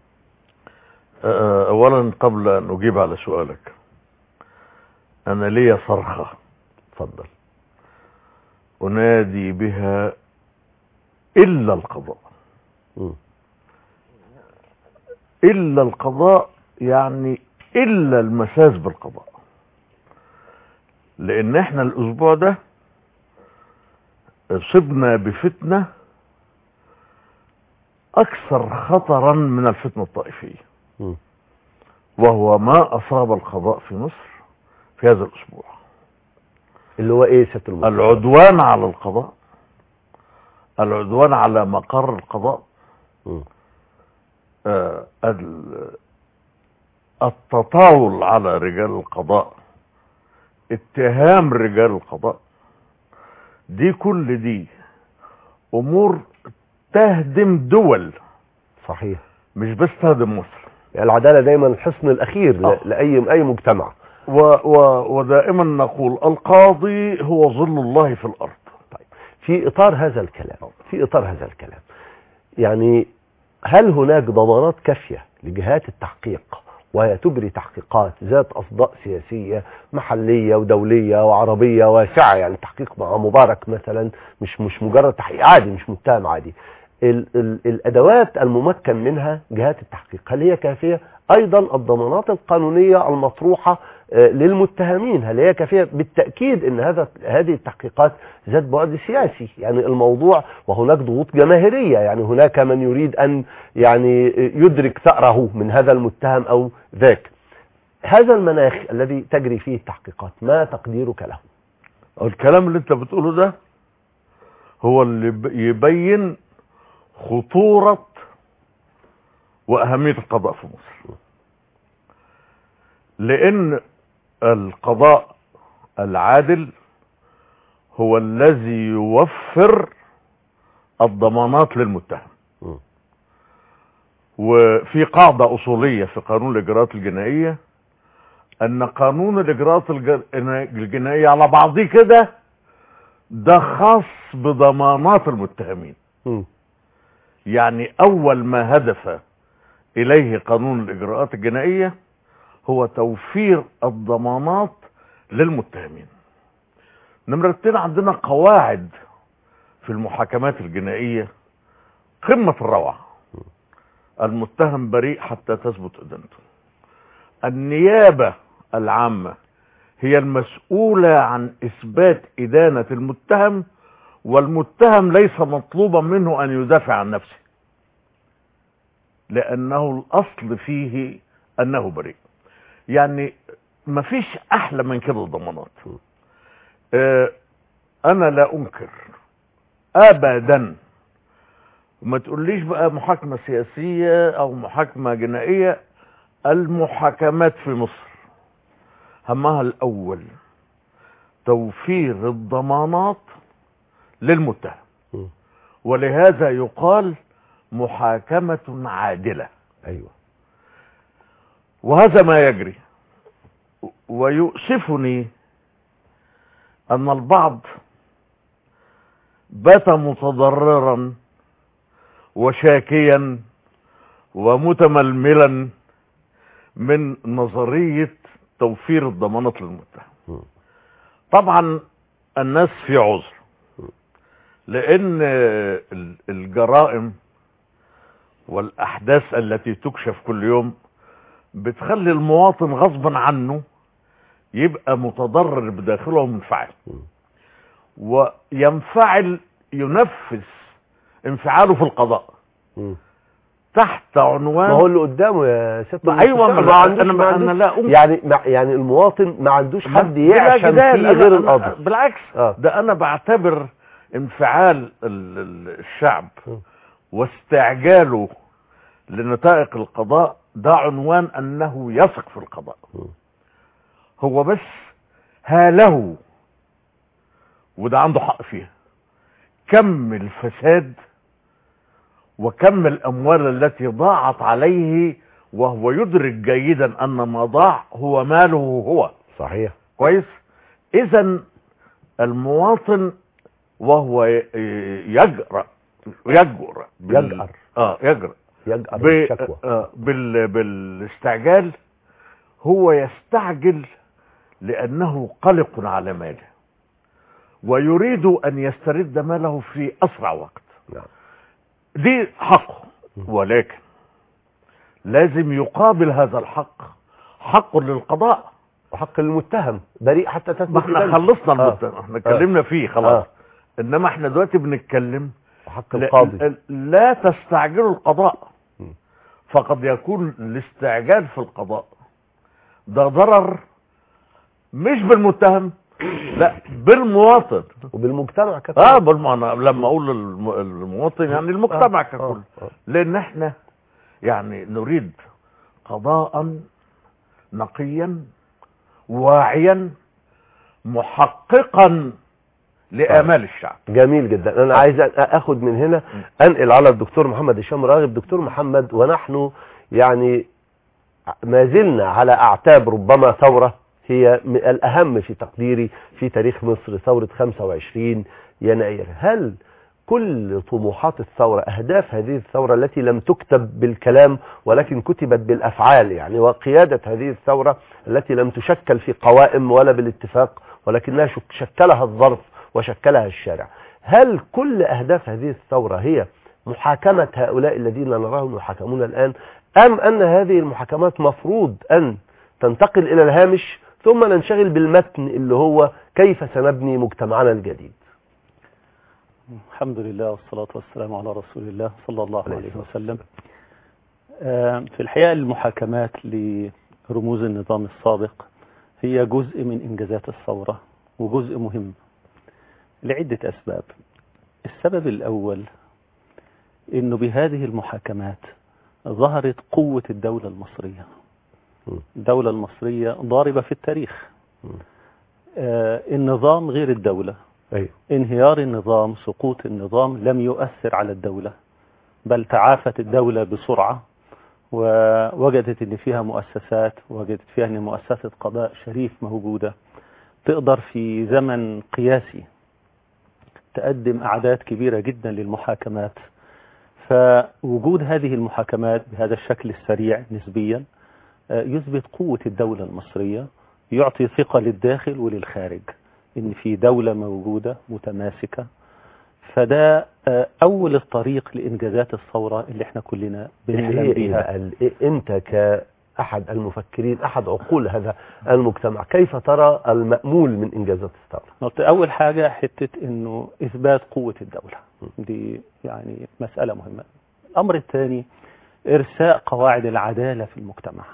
آه، اولا قبل ان اجيب على سؤالك انا لي صرخة تفضل انادي بها الا القضاء مم. الا القضاء يعني الا المساس بالقضاء لان احنا الاسبوع ده اصبنا بفتنة اكثر خطرا من الفتنة الطائفية مم. وهو ما اصاب القضاء في مصر في هذا الاسبوع اللي هو ايه سياده المستشار العدوان على القضاء العدوان على مقر القضاء مم. آه، ال- التطاول على رجال القضاء اتهام رجال القضاء دي كل دي امور تهدم دول صحيح مش بس تهدم مصر العدالة دايما الحصن الأخير ل- آه. لأي أي مجتمع و و ودائما نقول القاضي هو ظل الله في الارض في إطار هذا الكلام في إطار هذا الكلام يعني هل هناك ضمانات كافية لجهات التحقيق وهي تجري تحقيقات ذات أصداء سياسية محلية ودولية وعربية واسعة يعني تحقيق مع مبارك مثلا مش مش مجرد تحقيق عادي مش متهم عادي ال ال الأدوات الممكن منها جهات التحقيق هل هي كافية أيضا الضمانات القانونية المطروحة آه، للمتهمين هل هي كافية بالتأكيد أن هذا هذه التحقيقات ذات بعد سياسي يعني الموضوع وهناك ضغوط جماهيرية يعني هناك من يريد أن يعني يدرك ثأره من هذا المتهم أو ذاك هذا المناخ الذي تجري فيه التحقيقات ما تقديرك له الكلام اللي انت بتقوله ده هو اللي ب- يبين خطورة وأهمية القضاء في مصر لأن القضاء العادل هو الذي يوفر الضمانات للمتهم م. وفي قاعدة أصولية في قانون الإجراءات الجنائية أن قانون الإجراءات الج- الجنائية على بعضه كده ده خاص بضمانات المتهمين م. يعني أول ما هدف إليه قانون الإجراءات الجنائية هو توفير الضمانات للمتهمين نمرة اتنين عندنا قواعد في المحاكمات الجنائية قمة الروعة المتهم بريء حتى تثبت إدانته النيابة العامة هي المسؤولة عن إثبات إدانة المتهم والمتهم ليس مطلوبا منه أن يدافع عن نفسه لأنه الأصل فيه أنه بريء يعني مفيش أحلى من كده الضمانات آه، أنا لا أنكر أبدا ما تقوليش بقى محاكمة سياسية أو محاكمة جنائية المحاكمات في مصر همها الأول توفير الضمانات للمتهم م. ولهذا يقال محاكمة عادلة أيوة وهذا ما يجري ويؤسفني أن البعض بات متضررا وشاكيا ومتململا من نظرية توفير الضمانات للمتهم م. طبعا الناس في عذر لان ال- الجرائم والاحداث التي تكشف كل يوم بتخلي المواطن غصبا عنه يبقى متضرر بداخله ومنفعل وينفعل ينفذ انفعاله في القضاء مم. تحت عنوان ما هو اللي قدامه يا ست ما أيوة، المستشار، ما عندوش- أنا- ما أنا عندوش- لا أنكر. يعني مع- يعني المواطن ما عندوش حد بلا يعشم جدال، فيه أنا- غير أنا- القاضي بالعكس اه ده انا بعتبر انفعال ال- ال- الشعب م. واستعجاله لنتائج القضاء ده عنوان انه يثق في القضاء م. هو بس هاله وده عنده حق فيها كم الفساد وكم الاموال التي ضاعت عليه وهو يدرك جيدا ان ما ضاع هو ماله هو صحيح كويس اذا المواطن وهو ي- يجرأ يجرأ بال- يجأر. اه يجرأ يجأر ب- بالشكوى آه بال بالاستعجال هو يستعجل لانه قلق على ماله ويريد ان يسترد ماله في اسرع وقت نعم دي حقه ولكن لازم يقابل هذا الحق حق للقضاء وحق المتهم بريء حتى ما تثبت احنا بدنه. خلصنا آه. المتهم احنا اتكلمنا فيه خلاص آه. انما احنا دلوقتي بنتكلم وحق لا, القاضي لا تستعجلوا القضاء م. فقد يكون الاستعجال في القضاء ده ضرر مش بالمتهم لا بالمواطن وبالمجتمع ككل اه بالمعنى لما اقول الم- المواطن يعني المجتمع آه، ككل آه، آه. لان احنا يعني نريد قضاء نقيا واعيا محققا لامال الشعب جميل جدا انا عايز أ- اخد من هنا انقل على الدكتور محمد هشام راغب دكتور محمد ونحن يعني ما زلنا على اعتاب ربما ثوره هي م- الاهم في تقديري في تاريخ مصر ثوره 25 يناير هل كل طموحات الثورة أهداف هذه الثورة التي لم تكتب بالكلام ولكن كتبت بالأفعال يعني وقيادة هذه الثورة التي لم تشكل في قوائم ولا بالاتفاق ولكنها شك- شكلها الظرف وشكلها الشارع هل كل أهداف هذه الثورة هي محاكمة هؤلاء الذين نراهم يحاكمون الآن أم أن هذه المحاكمات مفروض أن تنتقل إلى الهامش ثم ننشغل بالمتن اللي هو كيف سنبني مجتمعنا الجديد الحمد لله والصلاة والسلام على رسول الله صلى الله عليه عليه الصلاة وسلم آه، في الحقيقة المحاكمات لرموز النظام السابق هي جزء من إنجازات الثورة وجزء مهم لعدة أسباب السبب الأول أنه بهذه المحاكمات ظهرت قوة الدولة المصرية م. الدولة المصرية ضاربة في التاريخ م. آه، النظام غير الدولة أيوه انهيار النظام سقوط النظام لم يؤثر على الدولة بل تعافت الدولة بسرعة ووجدت ان فيها مؤسسات وجدت فيها ان مؤسسة قضاء شريف موجودة تقدر في زمن قياسي تقدم أعداد كبيرة جدا للمحاكمات فوجود هذه المحاكمات بهذا الشكل السريع نسبيا آه، يثبت قوة الدولة المصرية يعطي ثقة للداخل وللخارج ان في دولة موجودة متماسكة فده آه، اول الطريق لانجازات الثورة اللي احنا كلنا اللي بنحلم هي إيه بيها بقى ال- إيه انت كاحد المفكرين احد عقول هذا المجتمع كيف ترى المأمول من انجازات الثورة قلت اول حاجة حتة انه اثبات قوة الدولة دي يعني مسألة مهمة الامر الثاني ارساء قواعد العدالة في المجتمع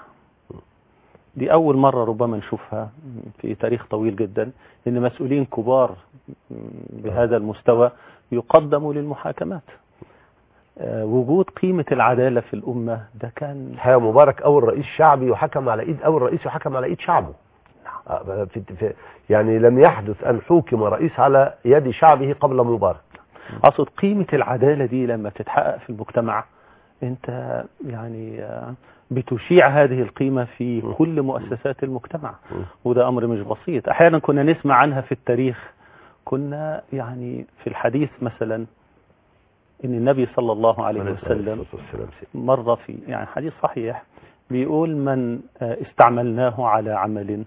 دي اول مرة ربما نشوفها في تاريخ طويل جدا ان مسؤولين كبار بهذا المستوى يقدموا للمحاكمات آه، وجود قيمة العدالة في الأمة ده كان الحقيقة مبارك اول رئيس شعبي يحكم على ايد اول رئيس يحكم على ايد شعبه آه، في في يعني لم يحدث ان حوكم رئيس على يد شعبه قبل مبارك أقصد قيمة العدالة دي لما تتحقق في المجتمع أنت يعني آه، بتشيع هذه القيمة في م. كل مؤسسات المجتمع م. وده أمر مش بسيط أحيانا كنا نسمع عنها في التاريخ كنا يعني في الحديث مثلا إن النبي صلى الله عليه وسلم والسلام مرة في يعني حديث صحيح بيقول من آه، استعملناه على عمل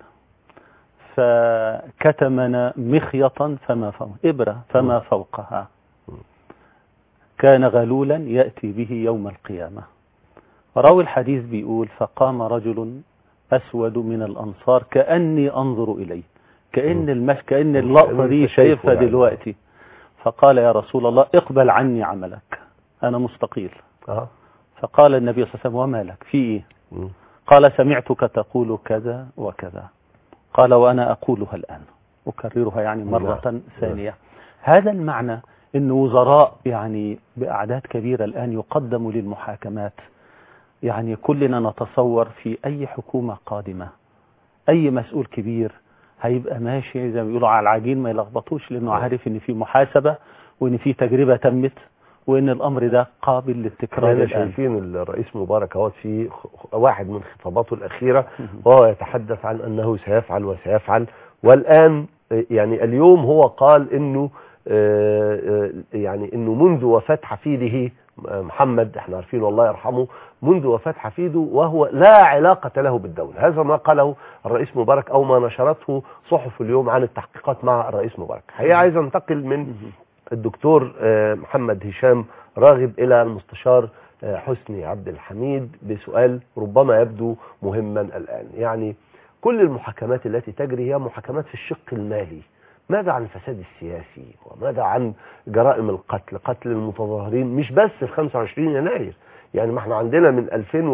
فكتمنا مخيطا فما فوق إبرة فما فوقها كان غلولا يأتي به يوم القيامة راوي الحديث بيقول فقام رجل أسود من الأنصار كأني أنظر إليه كأن المش كأن اللقطة دي أنت شايفه شايفها يعني. دلوقتي فقال يا رسول الله اقبل عني عملك أنا مستقيل اه فقال النبي صلى الله عليه وسلم وما لك في إيه مم. قال سمعتك تقول كذا وكذا قال وأنا أقولها الآن أكررها يعني مرة ثانية هذا المعنى أن وزراء يعني بأعداد كبيرة الآن يقدموا للمحاكمات يعني كلنا نتصور في أي حكومة قادمة أي مسؤول كبير هيبقى ماشي زي ما بيقولوا على العجين ما يلخبطوش لأنه عارف أن في محاسبة وأن في تجربة تمت وأن الأمر ده قابل للتكرار احنا الآن شايفين الرئيس مبارك اهوت في خ- واحد من خطاباته الاخيره وهو يتحدث عن انه سيفعل وسيفعل والان آه، يعني اليوم هو قال انه آه، آه، يعني انه منذ وفاه حفيده آه، محمد احنا عارفين والله يرحمه منذ وفاه حفيده وهو لا علاقه له بالدوله هذا ما قاله الرئيس مبارك او ما نشرته صحف اليوم عن التحقيقات مع الرئيس مبارك حقيقه عايز انتقل من الدكتور آه، محمد هشام راغب إلى المستشار آه، حسني عبد الحميد بسؤال ربما يبدو مهما الآن يعني كل المحاكمات التي تجري هي محاكمات في الشق المالي ماذا عن الفساد السياسي وماذا عن جرائم القتل قتل المتظاهرين مش بس في 25 يناير يعني ما احنا عندنا من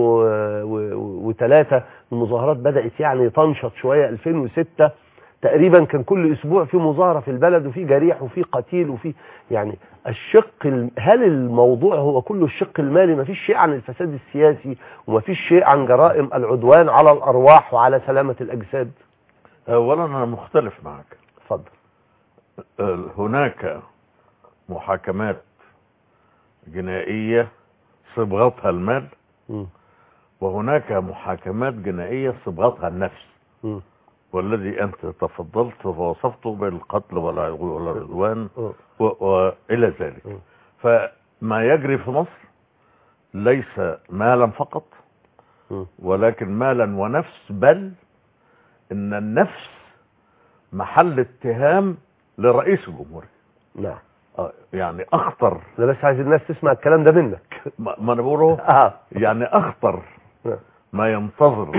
2003 المظاهرات بدأت يعني تنشط شوية 2006 تقريبا كان كل اسبوع في مظاهره في البلد وفي جريح وفي قتيل وفي يعني الشق الم- هل الموضوع هو كله الشق المالي ما فيش شيء عن الفساد السياسي وما فيش شيء عن جرائم العدوان على الارواح وعلى سلامه الاجساد اولا انا مختلف معك اتفضل آه، هناك محاكمات جنائية صبغتها المال مم. وهناك محاكمات جنائية صبغتها النفس مم. والذي أنت تفضلت ووصفته بالقتل والع- والعدوان مم. و- وإلى ذلك مم. فما يجري في مصر ليس مالا فقط مم. ولكن مالا ونفس بل ان النفس محل اتهام لرئيس الجمهورية نعم آه، يعني اخطر انا بس عايز الناس تسمع الكلام ده منك ما ما انا بقوله اه يعني اخطر نعم. ما ينتظر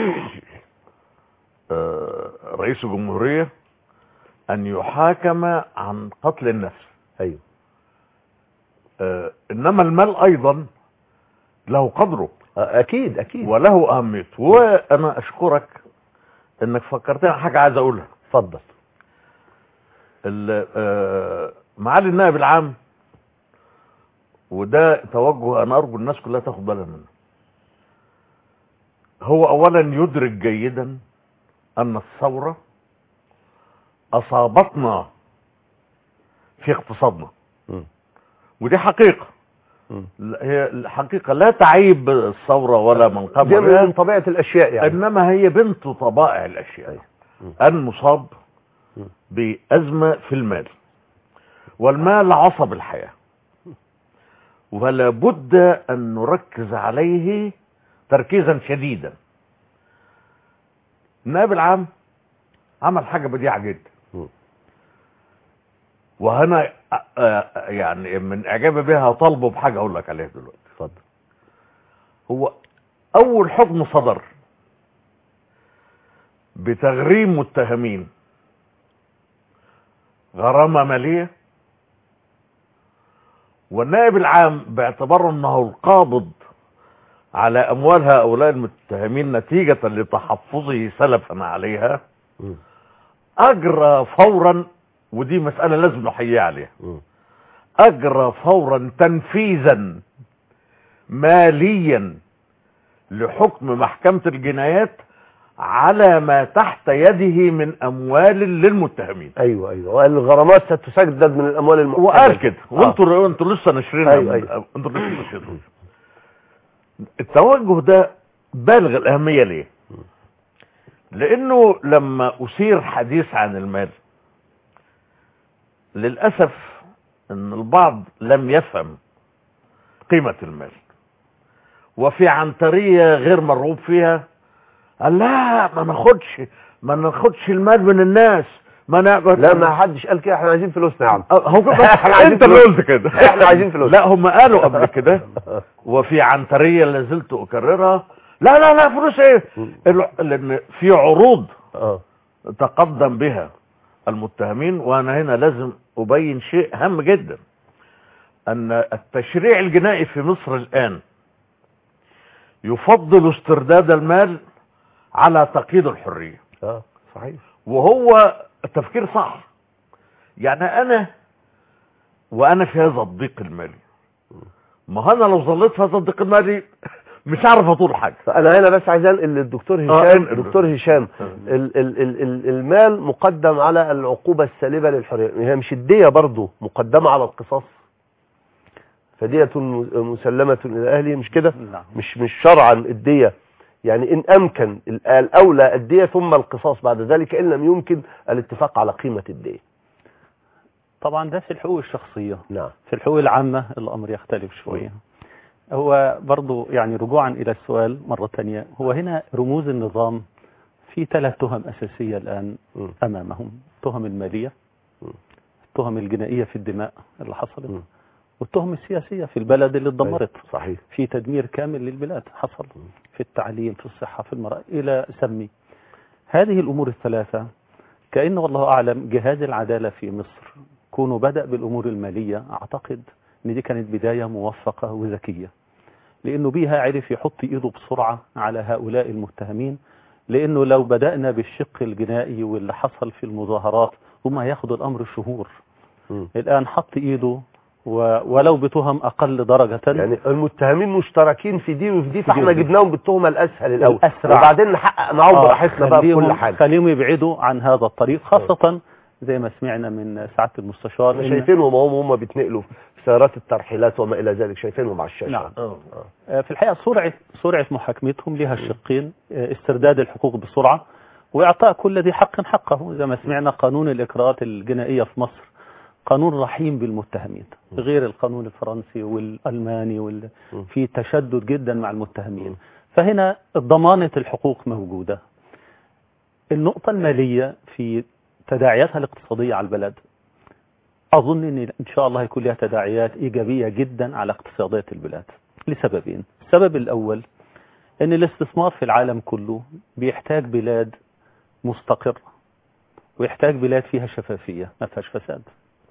آه، رئيس الجمهورية ان يحاكم عن قتل النفس ايوه آه، انما المال ايضا له قدره آه، اكيد اكيد وله اهميته وانا اشكرك انك فكرتني على حاجه عايز اقولها اتفضل ال- آه، معالي النائب العام وده توجه انا ارجو الناس كلها تاخد بالها منه هو اولا يدرك جيدا ان الثوره اصابتنا في اقتصادنا مم. ودي حقيقه مم. لا- هي الحقيقه لا تعيب الثوره ولا من قام دي بها من طبيعه الاشياء يعني انما هي بنت طبائع الاشياء مم. ان مصاب مم. بازمه في المال والمال عصب الحياه ولا بد ان نركز عليه تركيزا شديدا النائب العام عمل حاجه بديعه جدا مم. وهنا آه، آه، يعني من اعجابي بها طالبه بحاجه اقول لك عليها دلوقتي اتفضل هو اول حكم صدر بتغريم متهمين غرامة مالية والنائب العام باعتباره انه القابض على اموال هؤلاء المتهمين نتيجة لتحفظه سلفا عليها مم. اجرى فورا ودي مسألة لازم نحيي عليها مم. اجرى فورا تنفيذا ماليا لحكم محكمة الجنايات على ما تحت يده من اموال للمتهمين ايوه ايوه وقال الغرامات ستسدد من الاموال المحتجزه وقال كده آه. وانتوا انتوا لسه ناشرينها أيوة، من- أيوة. انتوا لسه ناشرينها التوجه ده بالغ الاهميه ليه لانه لما اثير حديث عن المال للاسف ان البعض لم يفهم قيمه المال وفي عنتريه غير مرغوب فيها قال لا ما ناخدش ما ناخدش المال من الناس ما نعبد لا ما حدش قال كده احنا عايزين فلوسنا يا عم هو بس إحنا عايزين انت اللي فلوس. قلت كده إحنا عايزين فلوس. لا هم قالوا قبل كده وفي عنتريه لا زلت اكررها لا لا لا فلوس ايه ال- لان في عروض اه تقدم بها المتهمين وانا هنا لازم ابين شيء هام جدا ان التشريع الجنائي في مصر الان يفضل استرداد المال على تقييد الحرية اه صحيح وهو التفكير صح يعني انا وانا في هذا الضيق المالي ما انا لو ظليت في هذا الضيق المالي مش عارف اطول حاجه انا هنا بس عايز انقل للدكتور آه، هشام انقل. دكتور هشام آه. ال ال ال ال المال مقدم على العقوبة السالبة للحرية هي مش الدية برضه مقدمة على القصاص فدية م- مسلمة إلى أهله مش كده نعم مش مش شرعا الدية يعني إن أمكن ال- الأولى الدية ثم القصاص بعد ذلك إن لم يمكن الاتفاق على قيمة الدية طبعا ده في الحقوق الشخصية نعم في الحقوق العامة الأمر يختلف شوية هو برضو يعني رجوعا إلى السؤال مرة تانية هو هنا رموز النظام في ثلاث تهم أساسية الآن م. أمامهم التهم المالية م. التهم الجنائية في الدماء اللي حصلت م. والتهم السياسية في البلد اللي اتدمرت صحيح في تدمير كامل للبلاد حصل في التعليم في الصحة في المرأة إلى سمي هذه الأمور الثلاثة كأن والله أعلم جهاز العدالة في مصر كونه بدأ بالأمور المالية أعتقد أن دي كانت بداية موفقة وذكية لأنه بيها عرف يحط إيده بسرعة على هؤلاء المتهمين لأنه لو بدأنا بالشق الجنائي واللي حصل في المظاهرات هم هياخدوا الأمر شهور م. الآن حط إيده و- ولو بتهم أقل درجة يعني المتهمين مشتركين في دي وفي دي فاحنا دي. جبناهم بالتهمة الأسهل الأول الأسرع. وبعدين نحقق معاهم آه، براحتنا بقى في كل خليهم- حاجة خليهم يبعدوا عن هذا الطريق خاصة زي ما سمعنا من سعادة المستشار احنا إن- شايفينهم هم هم بيتنقلوا في سيارات الترحيلات وما الى ذلك شايفينهم على الشاشه نعم. آه. آه، في الحقيقة سرعة سرعة محاكمتهم لها الشقين آه، استرداد الحقوق بسرعة وإعطاء كل ذي حق حقه زي ما سمعنا قانون الإجراءات الجنائية في مصر قانون رحيم بالمتهمين غير القانون الفرنسي والألماني وال... م. في تشدد جدا مع المتهمين فهنا ضمانة الحقوق موجودة النقطة المالية في تداعياتها الاقتصادية على البلد أظن أن إن شاء الله يكون لها تداعيات إيجابية جدا على اقتصادية البلاد لسببين السبب الأول أن الاستثمار في العالم كله بيحتاج بلاد مستقرة ويحتاج بلاد فيها شفافية ما فيهاش فساد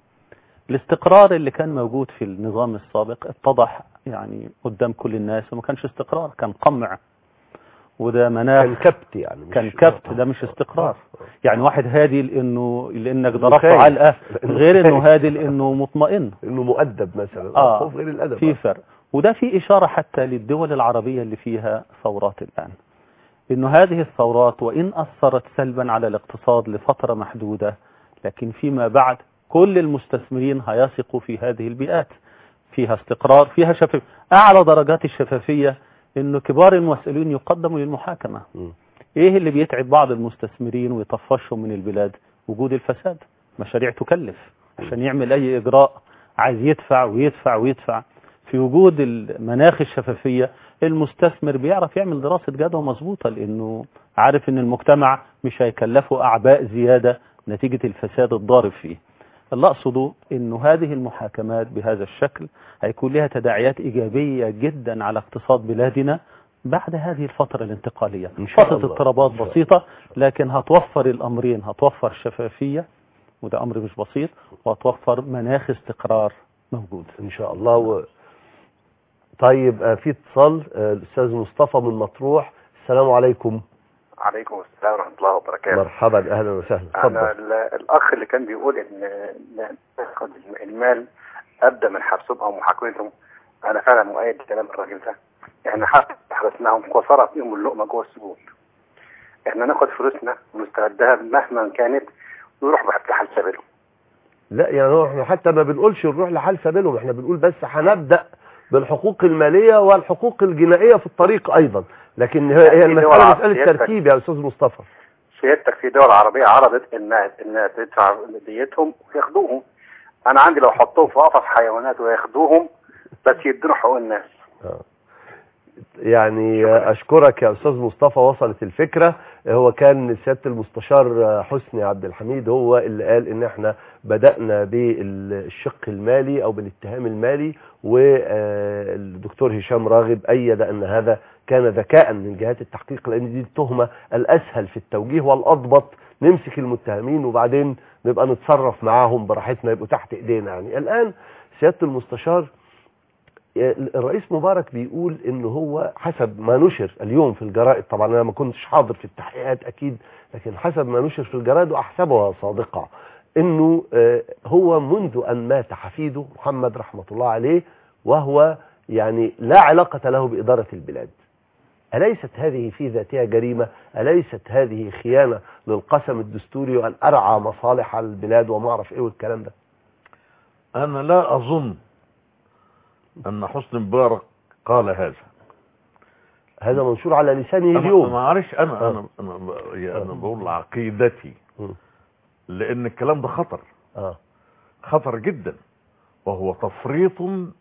الاستقرار اللي كان موجود في النظام السابق اتضح يعني قدام كل الناس وما كانش استقرار كان قمع وده مناخ كان كبت يعني مش- كان كبت ده مش استقرار يعني واحد هادي لانه لانك ضربته خايف. علقه لأنه غير انه خايف. هادي لانه مطمئن انه مؤدب مثلا آه. خوف غير الادب في فرق وده في اشاره حتى للدول العربيه اللي فيها ثورات الان انه هذه الثورات وان اثرت سلبا على الاقتصاد لفتره محدوده لكن فيما بعد كل المستثمرين هيثقوا في هذه البيئات فيها استقرار فيها شفاف اعلى درجات الشفافيه انه كبار المسؤولين يقدموا للمحاكمه مم. ايه اللي بيتعب بعض المستثمرين ويطفشهم من البلاد وجود الفساد مشاريع تكلف عشان يعمل اي اجراء عايز يدفع ويدفع ويدفع في وجود المناخ الشفافية المستثمر بيعرف يعمل دراسة جدوى مظبوطة لانه عارف ان المجتمع مش هيكلفه اعباء زيادة نتيجة الفساد الضارب فيه اللي اقصده انه هذه المحاكمات بهذا الشكل هيكون لها تداعيات ايجابية جدا على اقتصاد بلادنا بعد هذه الفترة الانتقالية إن شاء فترة الله. اضطرابات إن شاء بسيطة لكن هتوفر الأمرين هتوفر شفافية وده أمر مش بسيط وهتوفر مناخ استقرار موجود ان شاء الله و... طيب آه، في اتصال آه، الاستاذ مصطفى من مطروح السلام عليكم عليكم السلام ورحمة الله وبركاته مرحبا اهلا وسهلا أنا اتفضل ال- الأخ اللي كان بيقول إن إن ناخد المال أبدأ من حبسهم أو محاكمتهم أنا فعلا مؤيد لكلام الراجل ده إحنا حتى حبسناهم وصرف فيهم اللقمة جوه السجون إحنا ناخد فلوسنا ونستردها مهما كانت ويروح بحال سبيلهم لا يعني هو احنا حتى ما بنقولش نروح لحال سبيلهم احنا بنقول بس هنبدا بالحقوق الماليه والحقوق الجنائيه في الطريق ايضا لكن هي هي يعني دي المساله وضع مساله سيادتك. ترتيب يا استاذ مصطفى سيادتك في دول عربية عرضت إنها إنها تدفع ديتهم وياخدوهم أنا عندي لو حطوهم في قفص حيوانات وياخدوهم بس يدوا حقوق الناس آه. يعني اشكرك يا استاذ مصطفى وصلت الفكره هو كان سياده المستشار حسني عبد الحميد هو اللي قال ان احنا بدانا بالشق المالي او بالاتهام المالي والدكتور هشام راغب ايد ان هذا كان ذكاء من جهات التحقيق لان دي التهمه الاسهل في التوجيه والاضبط نمسك المتهمين وبعدين نبقى نتصرف معاهم براحتنا يبقوا تحت ايدينا يعني الان سياده المستشار الرئيس مبارك بيقول ان هو حسب ما نشر اليوم في الجرائد طبعا انا ما كنتش حاضر في التحقيقات اكيد لكن حسب ما نشر في الجرائد واحسبها صادقه انه آه، هو منذ ان مات حفيده محمد رحمه الله عليه وهو يعني لا علاقه له باداره البلاد أليست هذه في ذاتها جريمة أليست هذه خيانة للقسم الدستوري وأن أرعى مصالح البلاد وما أعرف إيه والكلام ده انا لا اظن ان حسني مبارك قال هذا هذا منشور على لسانه أنا اليوم معلش انا آه. انا انا ب- يا انا بقول عقيدتي مم. لان الكلام ده خطر آه. خطر جدا وهو تفريط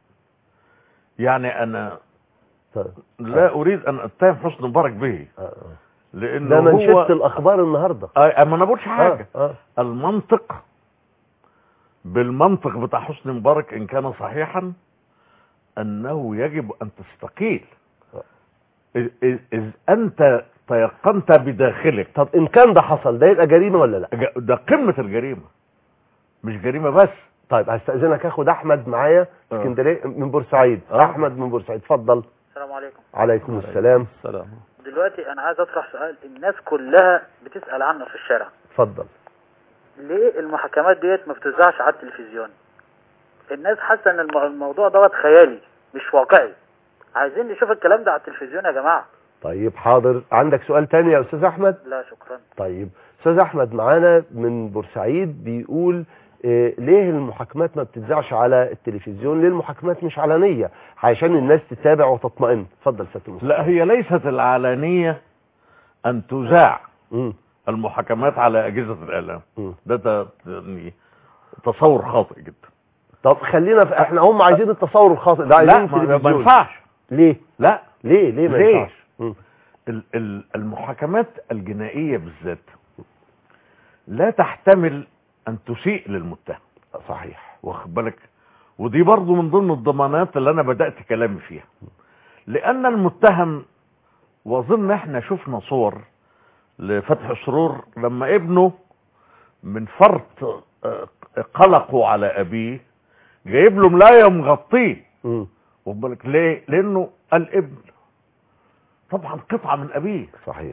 يعني انا طيب. لا اريد ان اتهم حسني مبارك به آه. آه. لانه ده هو منشدة الأخبار النهاردة آه، اما انا بقولش حاجه آه. آه. المنطق بالمنطق بتاع حسني مبارك ان كان صحيحا انه يجب ان تستقيل إذ, إذ, إذ انت تيقنت بداخلك طب إن كان ده حصل ده يبقى جريمة ولا لا ج- ده قمة الجريمة مش جريمة بس طيب هستأذنك أخد أحمد معايا في آه. اسكندرية من بورسعيد آه. أحمد من بورسعيد اتفضل السلام عليكم عليكم السلام السلام دلوقتي انا عايز اطرح سؤال الناس كلها بتسأل عنه في الشارع اتفضل ليه المحاكمات ديت ما بتذاعش على التلفزيون الناس حاسه ان الم- الموضوع دوت خيالي مش واقعي عايزين نشوف الكلام ده على التلفزيون يا جماعه طيب حاضر عندك سؤال تاني يا أستاذ أحمد لا شكرا طيب استاذ احمد معانا من بورسعيد بيقول إيه ليه المحاكمات ما بتتذاعش على التلفزيون ليه المحاكمات مش علنيه عشان الناس تتابع وتطمئن اتفضل سياده المستشار لا هي ليست العلانية ان تذاع مم. المحاكمات على اجهزة الاعلام مم. ده ت- يعني تصور خاطئ جدا طب خلينا في احنا هم عايزين التصور الخاطئ ده لا عايزين ما, ما تلفزيون ينفعش ليه لا ليه ليه ما ليه؟ ينفعش مم. ال- ال- المحاكمات الجنائية بالذات لا تحتمل ان تسيء للمتهم صحيح واخد بالك ودي برضو من ضمن الضمانات اللي انا بدأت كلامي فيها لان المتهم واظن احنا شفنا صور لفتح سرور لما ابنه من فرط آه، قلقه على ابيه جايب له ملايه مغطيه مم. واخد بالك ليه لانه الابن طبعا قطعه من ابيه صحيح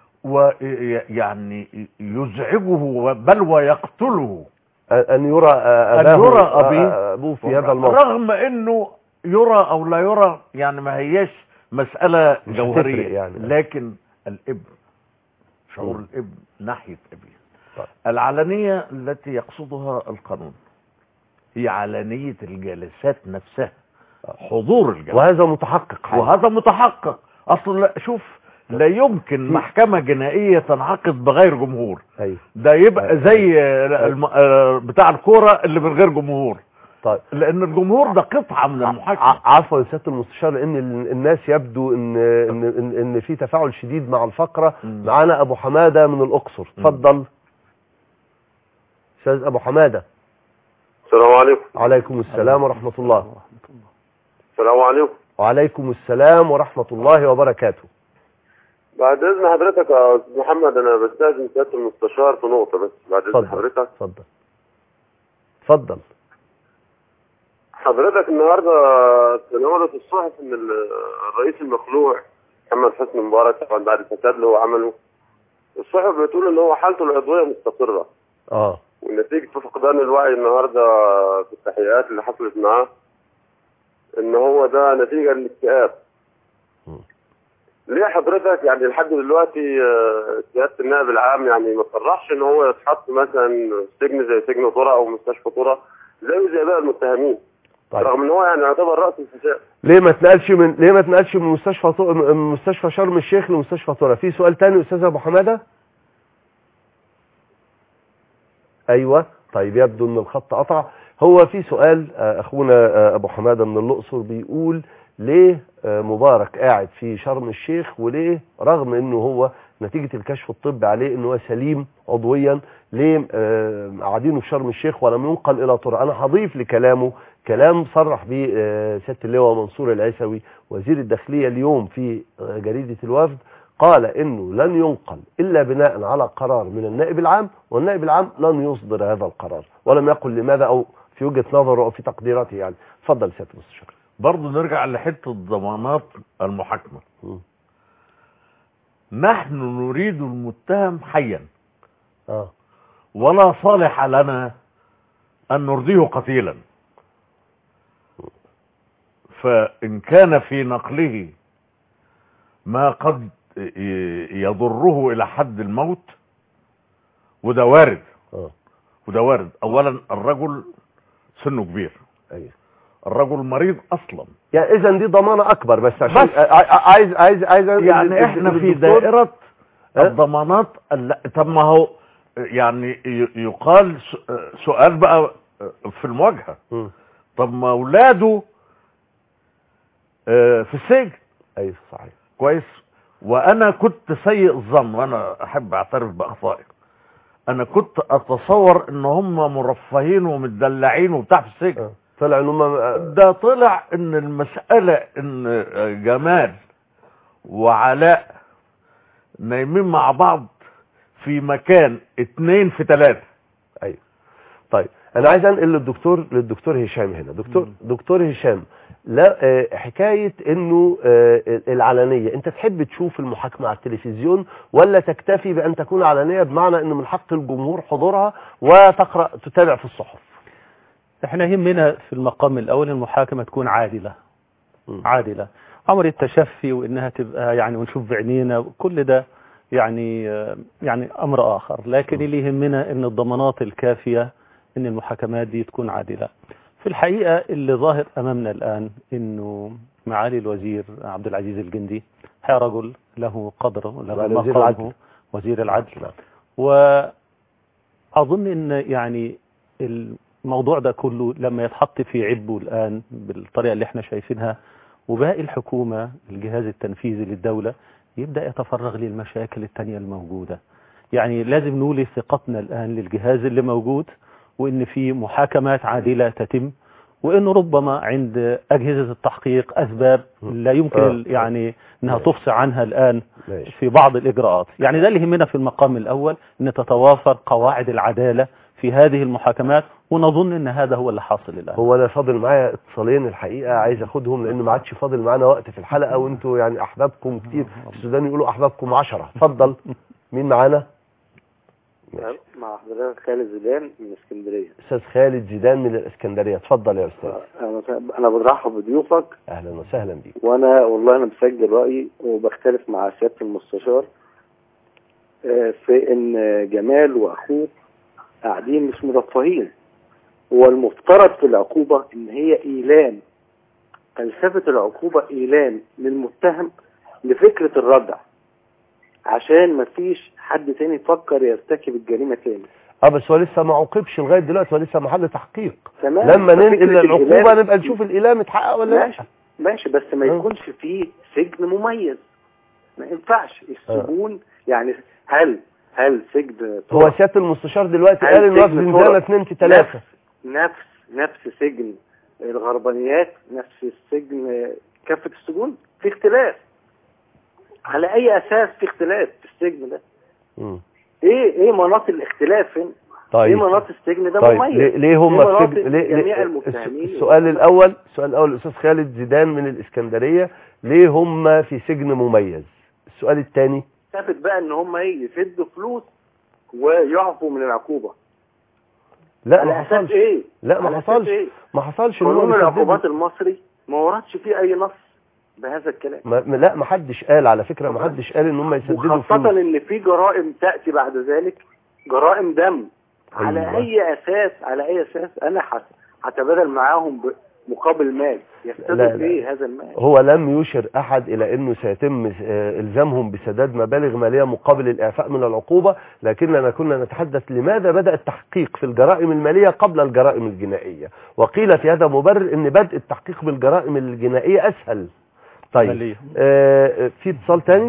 ويعني يزعجه بل ويقتله ان يرى آه، أن اباه يرى آه، أبيه آه، ابوه في هذا الموقف رغم انه يرى او لا يرى يعني ما هياش مسألة مش جوهرية هتفرق يعني. لكن الابن شعور مم. الابن ناحية ابيه طيب. العلنية التي يقصدها القانون هي علنية الجلسات نفسها حضور الجلسة وهذا متحقق حقيقي. وهذا متحقق اصلا لا شوف لا يمكن في- محكمة جنائية تنعقد بغير جمهور ايوه ده يبقى زي الم- آه، بتاع الكورة اللي من غير جمهور طيب لان الجمهور ده قطعة من المحاكمة ع- عفوا يا سياده المستشار لان ال- الناس يبدو ان ان ان, إن في تفاعل شديد مع الفقره مم. معانا ابو حماده من الاقصر اتفضل استاذ ابو حماده السلام عليكم عليكم السلام ورحمه الله السلام عليكم وعليكم السلام ورحمه الله وبركاته بعد اذن حضرتك يا استاذ محمد انا بستاذن سياده المستشار في نقطه بس بعد اذن اتفضل حضرتك اتفضل اتفضل حضرتك النهارده تناولت الصحف ان ال- الرئيس المخلوع محمد حسني مبارك طبعا بعد الفساد اللي هو عمله الصحف بتقول ان هو حالته العضويه مستقره اه ونتيجه فقدان الوعي النهارده في التحقيقات اللي حصلت معاه ان هو ده نتيجه للاكتئاب مم. ليه حضرتك يعني لحد دلوقتي آه، سياده النائب العام يعني ما صرحش ان هو يتحط مثلا في سجن زي سجن طرى او مستشفى طرى زيه زي باقي المتهمين طيب رغم ان هو يعني يعتبر راس الفساد ليه ما اتنقلش من ليه ما اتنقلش من مستشفى طو... من مستشفى شرم الشيخ لمستشفى طرى في سؤال تاني استاذ ابو حماده ايوه طيب يبدو ان الخط قطع هو في سؤال آه، اخونا آه، ابو حماده من الاقصر بيقول ليه آه، مبارك قاعد في شرم الشيخ وليه رغم انه هو نتيجه الكشف الطبي عليه انه هو سليم عضويا ليه آه، قاعدينه في شرم الشيخ ولم ينقل الى طرق انا هضيف لكلامه كلام صرح به آه، سياده اللواء منصور العيسوي وزير الداخليه اليوم في آه، جريده الوفد قال انه لن ينقل الا بناء على قرار من النائب العام والنائب العام لن يصدر هذا القرار ولم يقل لماذا او في وجهه نظره او في تقديراته يعني اتفضل سياده المستشار برضه نرجع لحته ضمانات المحاكمه مم. نحن نريد المتهم حيا اه ولا صالح لنا أن نرضيه قتيلا فإن كان في نقله ما قد ي- يضره إلى حد الموت وده وارد اه وده وارد أولا الرجل سنه كبير ايوه الرجل مريض أصلا يعني اذا دي ضمانه اكبر بس عشان بس. ع- ع- عايز عايز عايز يعني احنا في الدكتور- دائرة ها؟ الضمانات الل- طب ما هو يعني ي- يقال س- سؤال بقى في المواجهة مم. طب ما اولاده آه، في السجن ايوه صحيح كويس وانا كنت سيء الظن وانا احب اعترف باخطائي انا كنت اتصور ان هم مرفهين ومدلعين وبتاع في السجن آه. طلع ان هم آه، ده طلع ان المسألة ان جمال وعلاء نايمين مع بعض في مكان اتنين في تلاتة ايوه طيب انا عايز انقل للدكتور للدكتور هشام هنا دكتور دكتور هشام لا آه، حكايه انه آه، العلنيه انت تحب تشوف المحاكمه على التلفزيون ولا تكتفي بان تكون علنيه بمعنى ان من حق الجمهور حضورها وتقرا تتابع في الصحف احنا يهمنا في المقام الاول المحاكمه تكون عادله مم. عادله امر التشفي وانها تبقى يعني ونشوف بعينينا كل ده يعني آه، يعني امر اخر لكن اللي يهمنا ان الضمانات الكافيه ان المحاكمات دي تكون عادله في الحقيقه اللي ظاهر امامنا الان انه معالي الوزير عبد العزيز الجندي هي رجل له قدره له معالي وزير مقامه العدل. وزير العدل نعم. وأظن أن يعني الموضوع ده كله لما يتحط في عبه الآن بالطريقة اللي احنا شايفينها وباقي الحكومة الجهاز التنفيذي للدولة يبدأ يتفرغ للمشاكل التانية الموجودة يعني لازم نولي ثقتنا الآن للجهاز اللي موجود وإن في محاكمات عادلة تتم وإنه ربما عند أجهزة التحقيق أسباب لا يمكن آه. ال- يعني أنها ماشي. تفصح عنها الآن ماشي في بعض الإجراءات يعني ده اللي يهمنا في المقام الأول أن تتوافر قواعد العدالة في هذه المحاكمات ونظن أن هذا هو اللي حاصل الآن هو انا فاضل معايا اتصالين الحقيقه عايز اخدهم لان ما عادش فاضل معانا وقت في الحلقه وانتوا يعني احبابكم كتير في السودان يقولوا احبابكم عشرة اتفضل مين معانا ماشي. مع حضرتك خالد زيدان من اسكندريه استاذ خالد زيدان من الاسكندريه اتفضل يا استاذ انا انا برحب بضيوفك اهلا وسهلا بيك وانا والله انا مسجل رايي وبختلف مع سياده المستشار آه، في ان جمال واخوه قاعدين مش مرفهين هو المفترض في العقوبه ان هي ايلام فلسفه العقوبه ايلام للمتهم لفكره الردع عشان مفيش حد تاني يفكر يرتكب الجريمه تاني اه بس هو لسه ما عوقبش لغايه دلوقتي هو لسه محل تحقيق تمام لما ففكرة ننقل للعقوبه الإيلام- نبقى نشوف الايلام اتحقق ولا لا ماشي ماشي بس ما آه. يكونش فيه سجن مميز ما ينفعش السجون يعني هل هل سجن هو طرق سياده المستشار دلوقتي هل قال ان هو في سجن زنزانه طرق اتنين في ثلاثه نفس نفس سجن الغربانيات نفس السجن كافة السجون في اختلاف على اي اساس في اختلاف في السجن ده مم. ايه ايه مناط الاختلاف هنا ايه طيب مناط السجن ده طيب مميز ليه, ليه هم إيه في مناط سجن ليه, جميع ليه المتهمين السؤال الاول السؤال الاول الاستاذ خالد زيدان من الاسكندريه ليه هم في سجن مميز السؤال الثاني ثابت بقى ان هم ايه يسدوا فلوس ويعفوا من العقوبة لا ما على اساس حصلش ايه لا ما على أساس حصلش ايه ما حصلش إن هم قانون بيسددوا. العقوبات المصري ما وردش فيه اي نص بهذا الكلام ما ما- لا ما حدش قال على فكره ما حدش قال ان هم يسددوا وخاصة فلوس ان في جرائم تأتي بعد ذلك جرائم دم على أيوة. اي اساس على اي اساس انا هت- هتبادل معاهم مقابل مال لا، يستدل لا. بايه هذا المال هو لم يشر احد الى انه سيتم آه، الزامهم بسداد مبالغ ماليه مقابل الاعفاء من العقوبه لكننا كنا نتحدث لماذا بدا التحقيق في الجرائم الماليه قبل الجرائم الجنائيه وقيل في هذا مبرر ان بدء التحقيق بالجرائم الجنائيه اسهل طيب مالية. آه، في اتصال تاني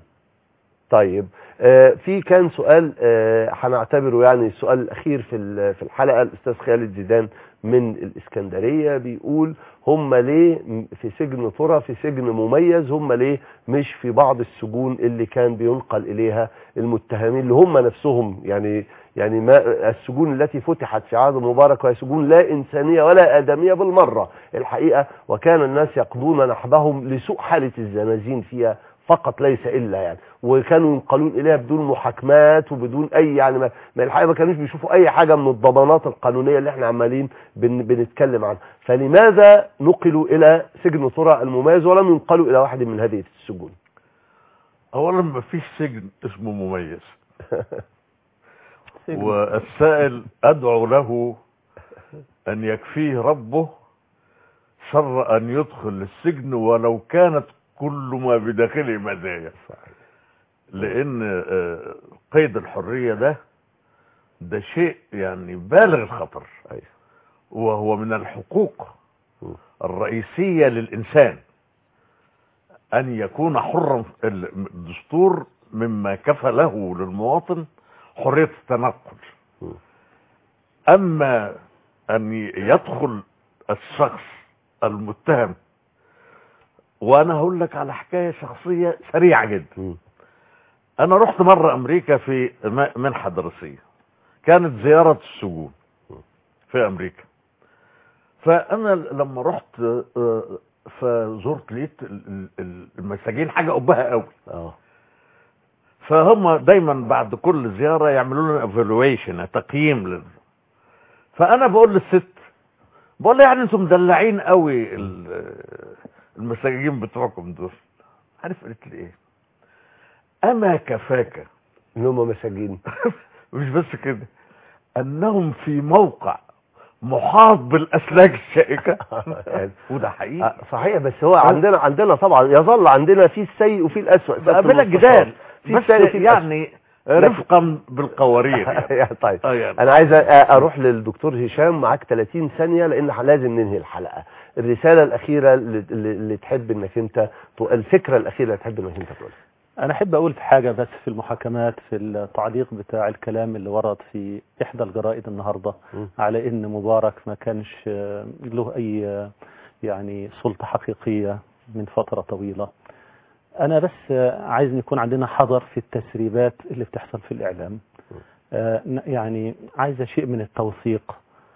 طيب آه، في كان سؤال آه، هنعتبره يعني السؤال الاخير في ال- في الحلقه الاستاذ خالد زيدان من الإسكندرية بيقول هم ليه م- في سجن طرى في سجن مميز هم ليه مش في بعض السجون اللي كان بينقل إليها المتهمين اللي هم نفسهم يعني يعني ما السجون التي فتحت في عهد مبارك وهي سجون لا إنسانية ولا آدمية بالمرة الحقيقة وكان الناس يقضون نحبهم لسوء حالة الزنازين فيها فقط ليس الا يعني وكانوا ينقلون اليها بدون محاكمات وبدون اي يعني ما, ما الحقيقه ما كانوش بيشوفوا اي حاجه من الضمانات القانونيه اللي احنا عمالين بن بنتكلم عنها فلماذا نقلوا الى سجن طرى المميز ولم ينقلوا الى واحد من هذه السجون اولا ما فيش سجن اسمه مميز والسائل ادعو له ان يكفيه ربه شر ان يدخل السجن ولو كانت كل ما بداخله مزايا لان آه، قيد الحرية ده ده شيء يعني بالغ الخطر أيوة. وهو من الحقوق الرئيسية للإنسان أن يكون حرا الدستور مما كفله للمواطن حرية التنقل أما أن يدخل الشخص المتهم وأنا هقول لك على حكاية شخصية سريعة جدا مم. أنا رحت مرة أمريكا في م- منحة دراسية كانت زيارة السجون في أمريكا فأنا لما رحت آه، فزرت لقيت ال- ال- المساجين حاجة قبها قوي اه فهم دايما بعد كل زياره يعملوا لنا ايفالويشن تقييم لل... فانا بقول للست بقول لها يعني انتم مدلعين قوي ال- المساجين بتوعكم دول عارف قالت لي ايه اما كفاك ان هم مساجين مش بس كده انهم في موقع محاط بالاسلاك الشائكه يعني وده حقيقي آه، صحيح بس هو عندنا عندنا طبعا يظل عندنا في السيء وفي الاسوأ سيادة بلا المستشار. جدال في بس السيء وفي الأسوأ. يعني رفقا بالقوارير يعني. يعني طيب آه يعني. انا عايز أ- اروح للدكتور هشام معاك 30 ثانيه لان لازم ننهي الحلقه الرساله الاخيره اللي, اللي اللي تحب انك انت تق- الفكره الاخيره اللي تحب انك انت تقولها أنا أحب أقول في حاجة بس في المحاكمات في التعليق بتاع الكلام اللي ورد في إحدى الجرائد النهاردة م. على إن مبارك ما كانش آه، له أي آه، يعني سلطة حقيقية من فترة طويلة أنا بس آه، عايز يكون عندنا حذر في التسريبات اللي بتحصل في الإعلام آه، ن- يعني عايزة شيء من التوثيق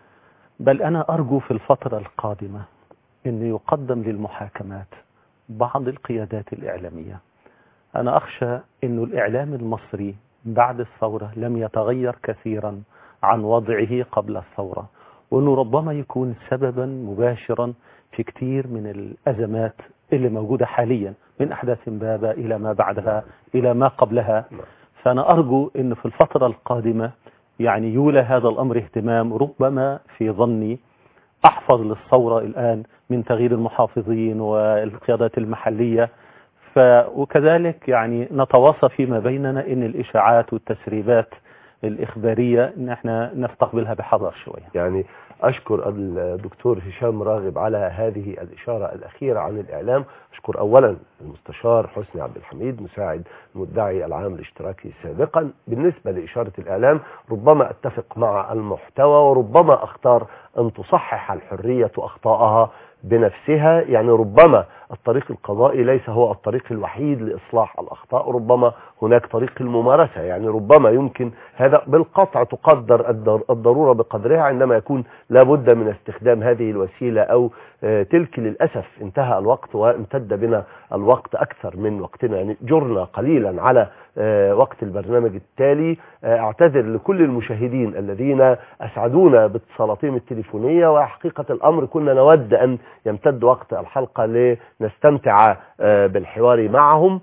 بل أنا أرجو في الفترة القادمة أن يقدم للمحاكمات بعض القيادات الإعلامية أنا أخشى أن الإعلام المصري بعد الثورة لم يتغير كثيرا عن وضعه قبل الثورة وأنه ربما يكون سببا مباشرا في كثير من الأزمات اللي موجودة حاليا من أحداث إمبابة إلى ما بعدها إلى ما قبلها فأنا أرجو أن في الفترة القادمة يعني يولى هذا الأمر اهتمام ربما في ظني أحفظ للثورة الآن من تغيير المحافظين والقيادات المحلية ف وكذلك يعني نتواصى فيما بيننا ان الاشاعات والتسريبات الاخباريه ان احنا نستقبلها بحذر شويه يعني أشكر الدكتور هشام راغب على هذه الإشارة الأخيرة عن الإعلام أشكر أولا المستشار حسني عبد الحميد مساعد المدعي العام الاشتراكي سابقا بالنسبة لإشارة الإعلام ربما أتفق مع المحتوى وربما أختار أن تصحح الحرية أخطاءها بنفسها يعني ربما الطريق القضائي ليس هو الطريق الوحيد لإصلاح الأخطاء ربما هناك طريق الممارسة يعني ربما يمكن هذا بالقطع تقدر الضر- الضرورة بقدرها عندما يكون لابد من استخدام هذه الوسيلة أو آه، تلك للأسف انتهى الوقت وامتد بنا الوقت أكثر من وقتنا يعني جرنا قليلا على آه، وقت البرنامج التالي آه، أعتذر لكل المشاهدين الذين أسعدونا باتصالاتهم التليفونية وحقيقة الأمر كنا نود أن يمتد وقت الحلقة لنستمتع آه، بالحوار معهم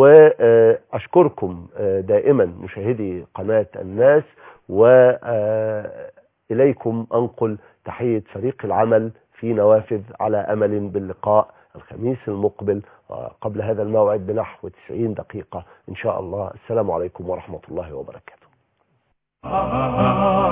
وأشكركم دائما مشاهدي قناة الناس وإليكم أنقل تحية فريق العمل في نوافذ على أمل باللقاء الخميس المقبل قبل هذا الموعد بنحو 90 دقيقة إن شاء الله السلام عليكم ورحمة الله وبركاته